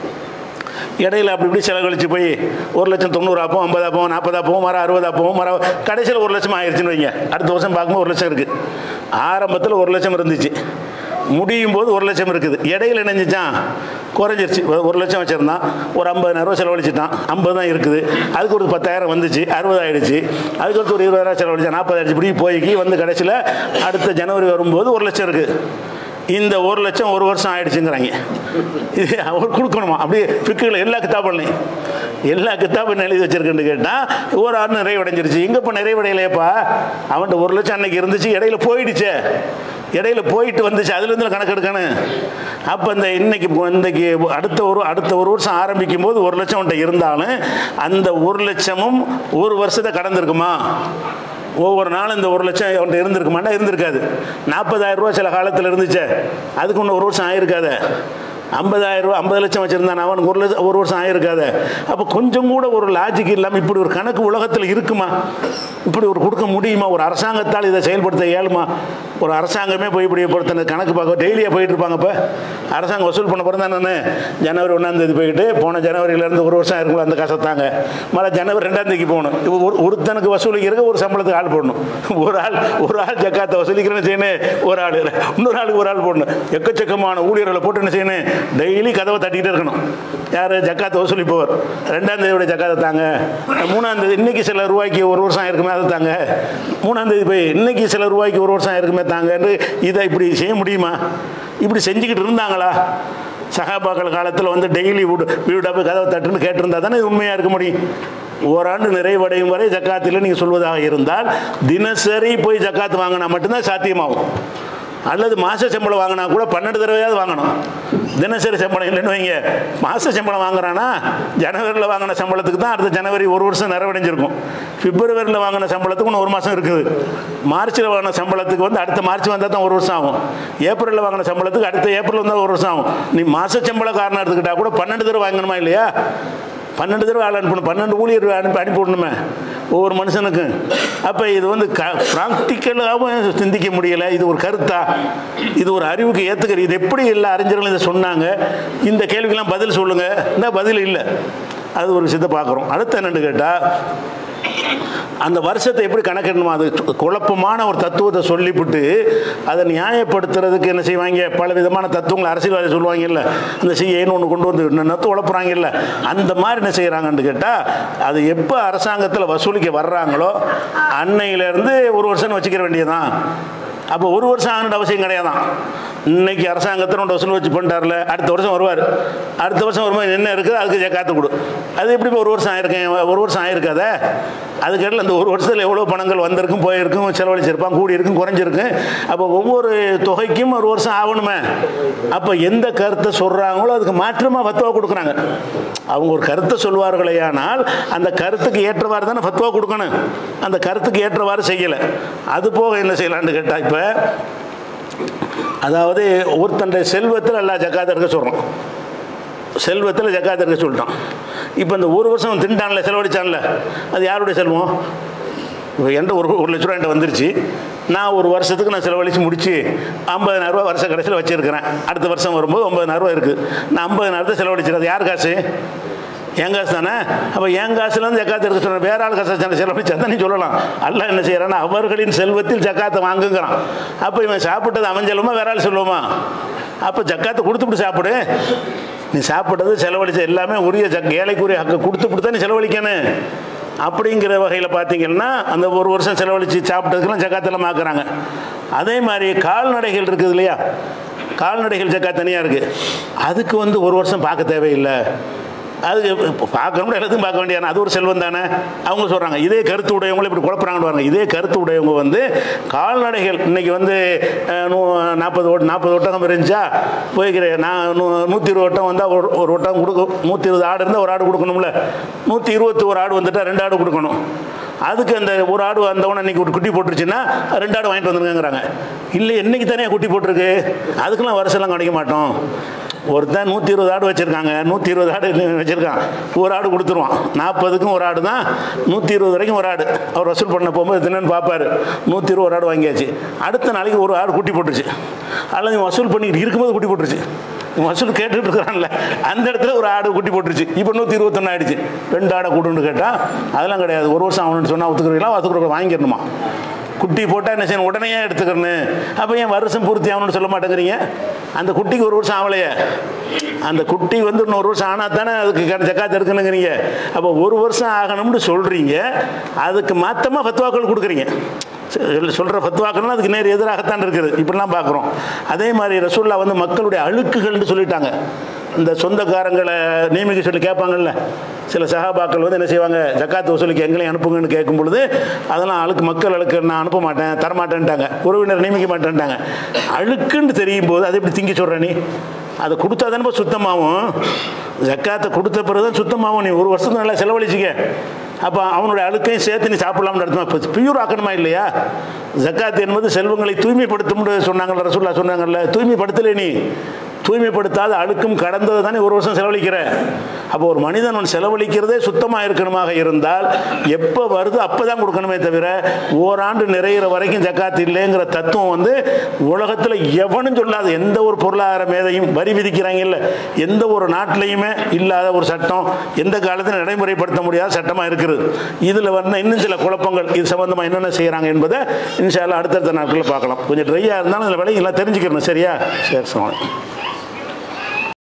இடையில அப்படி இப்படி செலவழிச்சு போய் ஒரு லட்சம் தொண்ணூறு ஆப்போம் ஐம்பது ஆப்போம் நாற்பது ஆப்போம் மரம் அறுபது ஆப்போம் மரம் கடைசியில் ஒரு லட்சம் ஆயிடுச்சுன்னு வைங்க அடுத்த வருஷம் பார்க்கும்போது ஒரு லட்சம் இருக்குது ஆரம்பத்தில் ஒரு லட்சம் இருந்துச்சு முடியும் போது ஒரு லட்சம் இருக்குது இடையில இணைஞ்சிச்சான் குறைஞ்சிருச்சு ஒரு- ஒரு லட்சம் வச்சுருந்தான் ஒரு ஐம்பதாயிரம் ரூபா செலவழிச்சிட்டான் ஐம்பது தான் இருக்குது அதுக்கு ஒரு பத்தாயிரம் வந்துச்சு அறுபது ஆயிடுச்சு அதுக்கு அடுத்து ஒரு இருபதாயிரம் செலவழிச்சா நாற்பதாயிடுச்சு இப்படி போய்க்கு வந்து கடைசியில் அடுத்த ஜனவரி வரும்போது ஒரு லட்சம் இருக்குது இந்த ஒரு லட்சம் ஒரு வருஷம் ஆயிடுச்சுங்கிறாங்க இது அவர் கொடுக்கணுமா அப்படியே பிக்குகள் எல்லா கித்தாபுலையும் எல்லா கித்தாபும் எழுதி வச்சிருக்குன்னு கேட்டால் ஒரு ஆறு நிறைவடைஞ்சிருச்சு எங்கப்பா நிறைவடையலையப்பா அவன்கிட்ட ஒரு லட்சம் அன்னைக்கு இருந்துச்சு இடையில போயிடுச்சே இடையில போயிட்டு வந்துச்சு அதுலேருந்து கணக்கு எடுக்கணும் அப்போ இந்த இன்னைக்கு இன்னைக்கு அடுத்த ஒரு அடுத்த ஒரு வருஷம் ஆரம்பிக்கும் போது ஒரு லட்சம் அவன்கிட்ட இருந்தாலும் அந்த ஒரு லட்சமும் ஒரு வருஷத்தை கடந்திருக்குமா ஒவ்வொரு நாளும் இந்த ஒரு லட்சம் அவன்கிட்ட இருந்திருக்குமாண்டா இருந்திருக்காது நாற்பதாயிரம் ரூபா சில காலத்தில் இருந்துச்சே அதுக்கு இன்னும் ஒரு வருஷம் ஆயிருக்காதே ஐம்பதாயிரம் ரூபா ஐம்பது லட்சம் வச்சுருந்தான் அவனுக்கு ஒரு லட்சம் ஒரு வருஷம் ஆயிருக்காதே அப்போ கொஞ்சம் கூட ஒரு லாஜிக் இல்லாமல் இப்படி ஒரு கணக்கு உலகத்தில் இருக்குமா இப்படி ஒரு கொடுக்க முடியுமா ஒரு அரசாங்கத்தால் இதை செயல்படுத்த இயலுமா ஒரு அரசாங்கமே போய் இப்படி பொறுத்தன கணக்கு பார்க்க டெய்லியாக போயிட்டு இருப்பாங்க இப்போ அரசாங்கம் வசூல் பண்ண பிறந்தா நான் ஜனவரி ஒன்றாம் தேதி போயிட்டு போன ஜனவரியிலேருந்து ஒரு வருஷம் இருக்குள்ள அந்த காசை தாங்க மழை ஜனவரி ரெண்டாம் தேதிக்கு போகணும் இப்போ ஒரு ஒருத்தனுக்கு வசூலிக்கிறதுக்கு ஒரு சம்பளத்துக்கு ஆள் போடணும் ஒரு ஆள் ஒரு ஆள் ஜக்காத்தை வசூலிக்கிறேன்னு செய்யணும் ஒரு ஆள் இன்னொரு ஆளுக்கு ஒரு ஆள் போடணும் எக்கச்சக்கமான ஊழியர்களை போட்டு என்ன செய்யணும் டெய்லி கதவை தட்டிக்கிட்டே இருக்கணும் யார் ஜக்காத்தை வசூலிப்பவர் ரெண்டாம் தேதியோட ஜக்காத்தை தாங்க மூணாம் தேதி இன்னைக்கு சில ரூபாய்க்கு ஒரு வருஷம் ஆயிருக்குமே அதை தாங்க மூணாம் தேதி போய் இன்னைக்கு சில ரூபாய்க்கு ஒரு வருஷம் ஆயிருக்குமே தாங்கன்னு இதை இப்படி செய்ய முடியுமா இப்படி செஞ்சுக்கிட்டு இருந்தாங்களா சகாபாக்கள் காலத்தில் வந்து டெய்லி வீடு வீடாக போய் கதவை தட்டுன்னு கேட்டிருந்தா தானே இது உண்மையாக இருக்க முடியும் ஓராண்டு நிறைவடையும் வரை ஜக்காத்தில் நீங்கள் சொல்வதாக இருந்தால் தினசரி போய் ஜக்காத்து வாங்கினா மட்டும்தான் சாத்தியமாகும் அல்லது மாத சம்பளம் வாங்கினா கூட பன்னெண்டு தடவையாவது வாங்கணும் தினசரி சம்பளம் இல்லைன்னு வைங்க மாத சம்பளம் வாங்குறானா ஜனவரியில் வாங்கின சம்பளத்துக்கு தான் அடுத்த ஜனவரி ஒரு வருஷம் நிறைவடைஞ்சிருக்கும் பிப்ரவரியில் வாங்கின சம்பளத்துக்கு இன்னும் ஒரு மாதம் இருக்குது மார்ச்சில் வாங்கின சம்பளத்துக்கு வந்து அடுத்த மார்ச் வந்தால் தான் ஒரு வருஷம் ஆகும் ஏப்ரலில் வாங்கின சம்பளத்துக்கு அடுத்த ஏப்ரல் வந்தால் ஒரு வருஷம் ஆகும் நீ மாத சம்பளம் காரணம் எடுத்துக்கிட்டா கூட பன்னெண்டு தடவை வாங்கணுமா இல்லையா பன்னெண்டு தடவை ஆள் அனுப்பணும் பன்னெண்டு ஊழியர் அனுப்பி அனுப்பி விடணுமே ஒவ்வொரு மனுஷனுக்கும் அப்போ இது வந்து க ப்ராக்டிக்கலாகவும் சிந்திக்க முடியலை இது ஒரு கருத்தா இது ஒரு அறிவுக்கு ஏற்றுக்கிற இது எப்படி எல்லா அறிஞர்களும் இதை சொன்னாங்க இந்த கேள்விக்கெல்லாம் பதில் சொல்லுங்கள் இந்த பதில் இல்லை அது ஒரு விஷயத்தை பார்க்குறோம் அடுத்து என்னென்னு கேட்டால் அந்த வருஷத்தை எப்படி கணக்கிடணுமா அது குழப்பமான ஒரு தத்துவத்தை சொல்லிவிட்டு அதை நியாயப்படுத்துறதுக்கு என்ன செய்வாங்க பல விதமான தத்துவங்களை அரசியல்வாதி சொல்லுவாங்கல்ல இந்த சிஏன்னு ஒன்று கொண்டு வந்து நத்து உழப்புறாங்கல்ல அந்த மாதிரி என்ன செய்கிறாங்கன்னு கேட்டால் அது எப்போ அரசாங்கத்தில் வசூலிக்க வர்றாங்களோ அன்னையிலேருந்து ஒரு வருஷம் வச்சுக்கிற வேண்டியதான் அப்போ ஒரு வருஷம் ஆகணுன்ற அவசியம் கிடையாதான் இன்னைக்கு அரசாங்கத்தில் ஒன்று வசூல் வச்சு பண்ணிட்டார்ல அடுத்த வருஷம் வருவார் அடுத்த வருஷம் வரும்போது என்ன இருக்குது அதுக்கு காத்து கொடு அது எப்படி ஒரு வருஷம் ஆயிருக்கேன் ஒரு வருஷம் ஆயிருக்காதே அதுக்கடையில் அந்த ஒரு வருஷத்தில் எவ்வளோ பணங்கள் வந்திருக்கும் போயிருக்கும் செலவழிச்சிருப்பான் கூடி இருக்கும் குறைஞ்சிருக்கும் அப்போ ஒவ்வொரு தொகைக்கும் ஒரு வருஷம் ஆகணுமே அப்போ எந்த கருத்தை சொல்கிறாங்களோ அதுக்கு மாற்றமாக ஃபத்துவா கொடுக்குறாங்க அவங்க ஒரு கருத்தை சொல்வார்களே ஆனால் அந்த கருத்துக்கு ஏற்றவாறு தானே ஃபத்துவா கொடுக்கணும் அந்த கருத்துக்கு ஏற்றவாறு செய்யலை அது போக என்ன செய்யலான்னு கேட்டால் இப்போ அதாவது ஒருத்தனுடைய செல்வத்தில் எல்லா ஜக்காத்தை இருக்க சொல்கிறோம் செல்வத்தில் ஜக்காத்தை இருக்க சொல்லிட்டான் இப்போ இந்த ஒரு வருஷம் திண்டான்ல செலவழிச்சான்ல அது யாருடைய செல்வம் இப்போ என்கிட்ட ஒரு ஒரு லட்ச ரூபா என்கிட்ட வந்துருச்சு நான் ஒரு வருஷத்துக்கு நான் செலவழித்து முடிச்சு ஐம்பதனாயிரரூவா வருஷ கடைசியில் வச்சுருக்கிறேன் அடுத்த வருஷம் வரும்போது ஒம்பதனாயிரரூவா இருக்குது நான் ஐம்பதனாயிரத்தை செலவழிச்சிருக்கேன் யார் காசு என் காசு தானே அப்போ என் காசுலேருந்து ஜக்காத்து எடுக்க சொல்கிறேன் வேற ஆள் காசு தானே செலவழிச்சா தான் நீ சொல்லலாம் அல்ல என்ன செய்யறான்னா அவர்களின் செல்வத்தில் ஜக்காத்தை வாங்குங்கிறான் அப்போ இவன் சாப்பிட்டது அவன் செல்வமா வேற ஆள் சொல்லுவோமா அப்போ ஜக்காத்தை கொடுத்துட்டு சாப்பிடு நீ சாப்பிட்டது செலவழிச்ச எல்லாமே உரிய ஜக் ஏழைக்குரிய ஹக்கு கொடுத்துட்டு தான் நீ செலவழிக்கணும் அப்படிங்கிற வகையில் பார்த்தீங்கன்னா அந்த ஒரு வருஷம் செலவழித்து சாப்பிட்டதுக்கெல்லாம் ஜக்காத்தெல்லாம் ஆக்குறாங்க அதே மாதிரி கால்நடைகள் இருக்குது இல்லையா கால்நடைகள் ஜக்கா தனியாக இருக்குது அதுக்கு வந்து ஒரு வருஷம் பார்க்க தேவையில்லை அது இப்போ பார்க்கணும் எல்லாத்தையும் பார்க்க வேண்டியது அது ஒரு செல்வம் தானே அவங்க சொல்கிறாங்க இதே கருத்து உடையவங்களும் இப்படி குழப்பறாங்கன்னு பாருங்க இதே கருத்து உடையவங்க வந்து கால்நடைகள் இன்னைக்கு வந்து அஹ், நூ நாற்பது ஓட்டு நாற்பது ஒட்டகம் இருந்துச்சா போய்க்கிறேன் நான் நூ நூற்றி இருபது ஒட்டம் வந்தால் ஒரு ஒரு ஒட்டகம் கொடுக்கும் நூற்றி இருபது ஆடு இருந்தால் ஒரு ஆடு கொடுக்கணும்ல நூற்றி இருபத்தி ஒரு ஆடு வந்துட்டால் ரெண்டு ஆடு கொடுக்கணும் அதுக்கு அந்த ஒரு ஆடு வந்தவொடனே இன்னைக்கு ஒரு குட்டி போட்டுருச்சுன்னா ரெண்டு ஆடு வாங்கிட்டு வந்துருங்கிறாங்க இல்லை என்னைக்கு தனியாக குட்டி போட்டிருக்கு அதுக்கெல்லாம் வருஷம்லாம் கிடைக்க மாட்டோம் ஒருத்தன் நூற்றி இருபது ஆடு வச்சுருக்காங்க நூற்றி இருபது ஆடு வச்சுருக்கான் ஒரு ஆடு கொடுத்துருவான் நாற்பதுக்கும் ஒரு ஆடு தான் நூற்றி இருபது வரைக்கும் ஒரு ஆடு அவர் வசூல் பண்ண போகும்போது தினன்னு பார்ப்பாரு நூற்றி இருபது ஆடு வாங்கியாச்சு அடுத்த நாளைக்கு ஒரு ஆடு குட்டி போட்டுருச்சு அல்லது இவன் வசூல் பண்ணிக்கிட்டு இருக்கும்போது குட்டி போட்டுருச்சு இவன் வசூல் கேட்டுட்டு இருக்கிறான்ல அந்த இடத்துல ஒரு ஆடு குட்டி போட்டுருச்சு இப்போ நூற்றி இருபத்தொன்று ஆயிடுச்சு ரெண்டு ஆடை கூட்டுன்னு கேட்டால் அதெல்லாம் கிடையாது ஒரு வருஷம் அவனு சொன்னால் ஒத்துக்கிறீங்களா ஒத்துக்கிற வாங்கிடணுமா குட்டி போட்டால் என்ன செய்யணும் உடனே எடுத்துக்கணும் அப்போ ஏன் வருஷம் பூர்த்தி ஆகணும்னு சொல்ல மாட்டேங்கிறீங்க அந்த குட்டிக்கு ஒரு வருஷம் ஆகலையே அந்த குட்டி வந்து இன்னொரு வருஷம் ஆனால் தானே அதுக்கு க- ஜக்காத் எடுக்கணுங்கிறீங்க அப்போ ஒரு வருஷம் ஆகணும்னு சொல்கிறீங்க அதுக்கு மாற்றமாக ஃபத்வாக்கள் கொடுக்குறீங்க சொல்கிற ஃபத்வாக்கள்லாம் அதுக்கு நேர் எதிராகத்தான் இருக்குது இப்படிலாம் பார்க்குறோம் அதே மாதிரி ரசூல்லா வந்து மக்களுடைய அழுக்குகள்னு சொல்லிட்டாங்க இந்த சொந்தக்காரங்களை நியமிக்க சொல்லி கேட்பாங்கல்ல சில சகாபாக்கள் வந்து என்ன செய்வாங்க ஜக்காத்து வசூலிக்கு எங்களையும் அனுப்புங்கன்னு கேட்கும் பொழுது அதெல்லாம் அழுக்கு மக்கள் அழுக்கு நான் அனுப்ப மாட்டேன் தரமாட்டேன்ட்டாங்க உறவினர் நியமிக்க மாட்டேன்ட்டாங்க அழுக்குன்னு தெரியும் போது அதை எப்படி திங்க சொல்கிற நீ அதை கொடுத்தா தானே சுத்தமாகும் ஜக்காத்தை கொடுத்த பிறகு தான் சுத்தமாகும் நீ ஒரு வருஷத்துக்கு நல்லா செலவழிச்சிக்க அப்போ அவனுடைய அழுக்கையும் சேர்த்து நீ சாப்பிடலாம்னு அர்த்தமா இப்போ பியூர் ஆக்கணுமா இல்லையா ஜக்காத் என்பது செல்வங்களை தூய்மைப்படுத்தும் சொன்னாங்கல்ல ரசூல்லா சொன்னாங்கல்ல தூய்மைப்படுத்தலை நீ தூய்மைப்படுத்தாத அழுக்கும் கடந்தது தானே ஒரு வருஷம் செலவழிக்கிற அப்போ ஒரு மனிதன் அவன் செலவழிக்கிறதே சுத்தமாக இருக்கணுமாக இருந்தால் எப்போ வருது அப்போ தான் கொடுக்கணுமே தவிர ஓராண்டு நிறையிற வரைக்கும் ஜக்காத் இல்லைங்கிற தத்துவம் வந்து உலகத்தில் எவனும் சொல்லாத எந்த ஒரு பொருளாதார மேதையும் வரி விதிக்கிறாங்க இல்லை எந்த ஒரு நாட்டிலையுமே இல்லாத ஒரு சட்டம் எந்த காலத்திலும் நடைமுறைப்படுத்த முடியாத சட்டமாக இருக்குது இதில் வந்து இன்னும் சில குழப்பங்கள் இது சம்பந்தமாக என்னென்ன செய்கிறாங்க என்பதை இன்ஷால்லா அடுத்தடுத்த நாட்களில் பார்க்கலாம் கொஞ்சம் ட்ரையாக இருந்தாலும் அதில் விலையெல்லாம் தெரிஞ்சுக்கிறணும் சரியா சரி சரி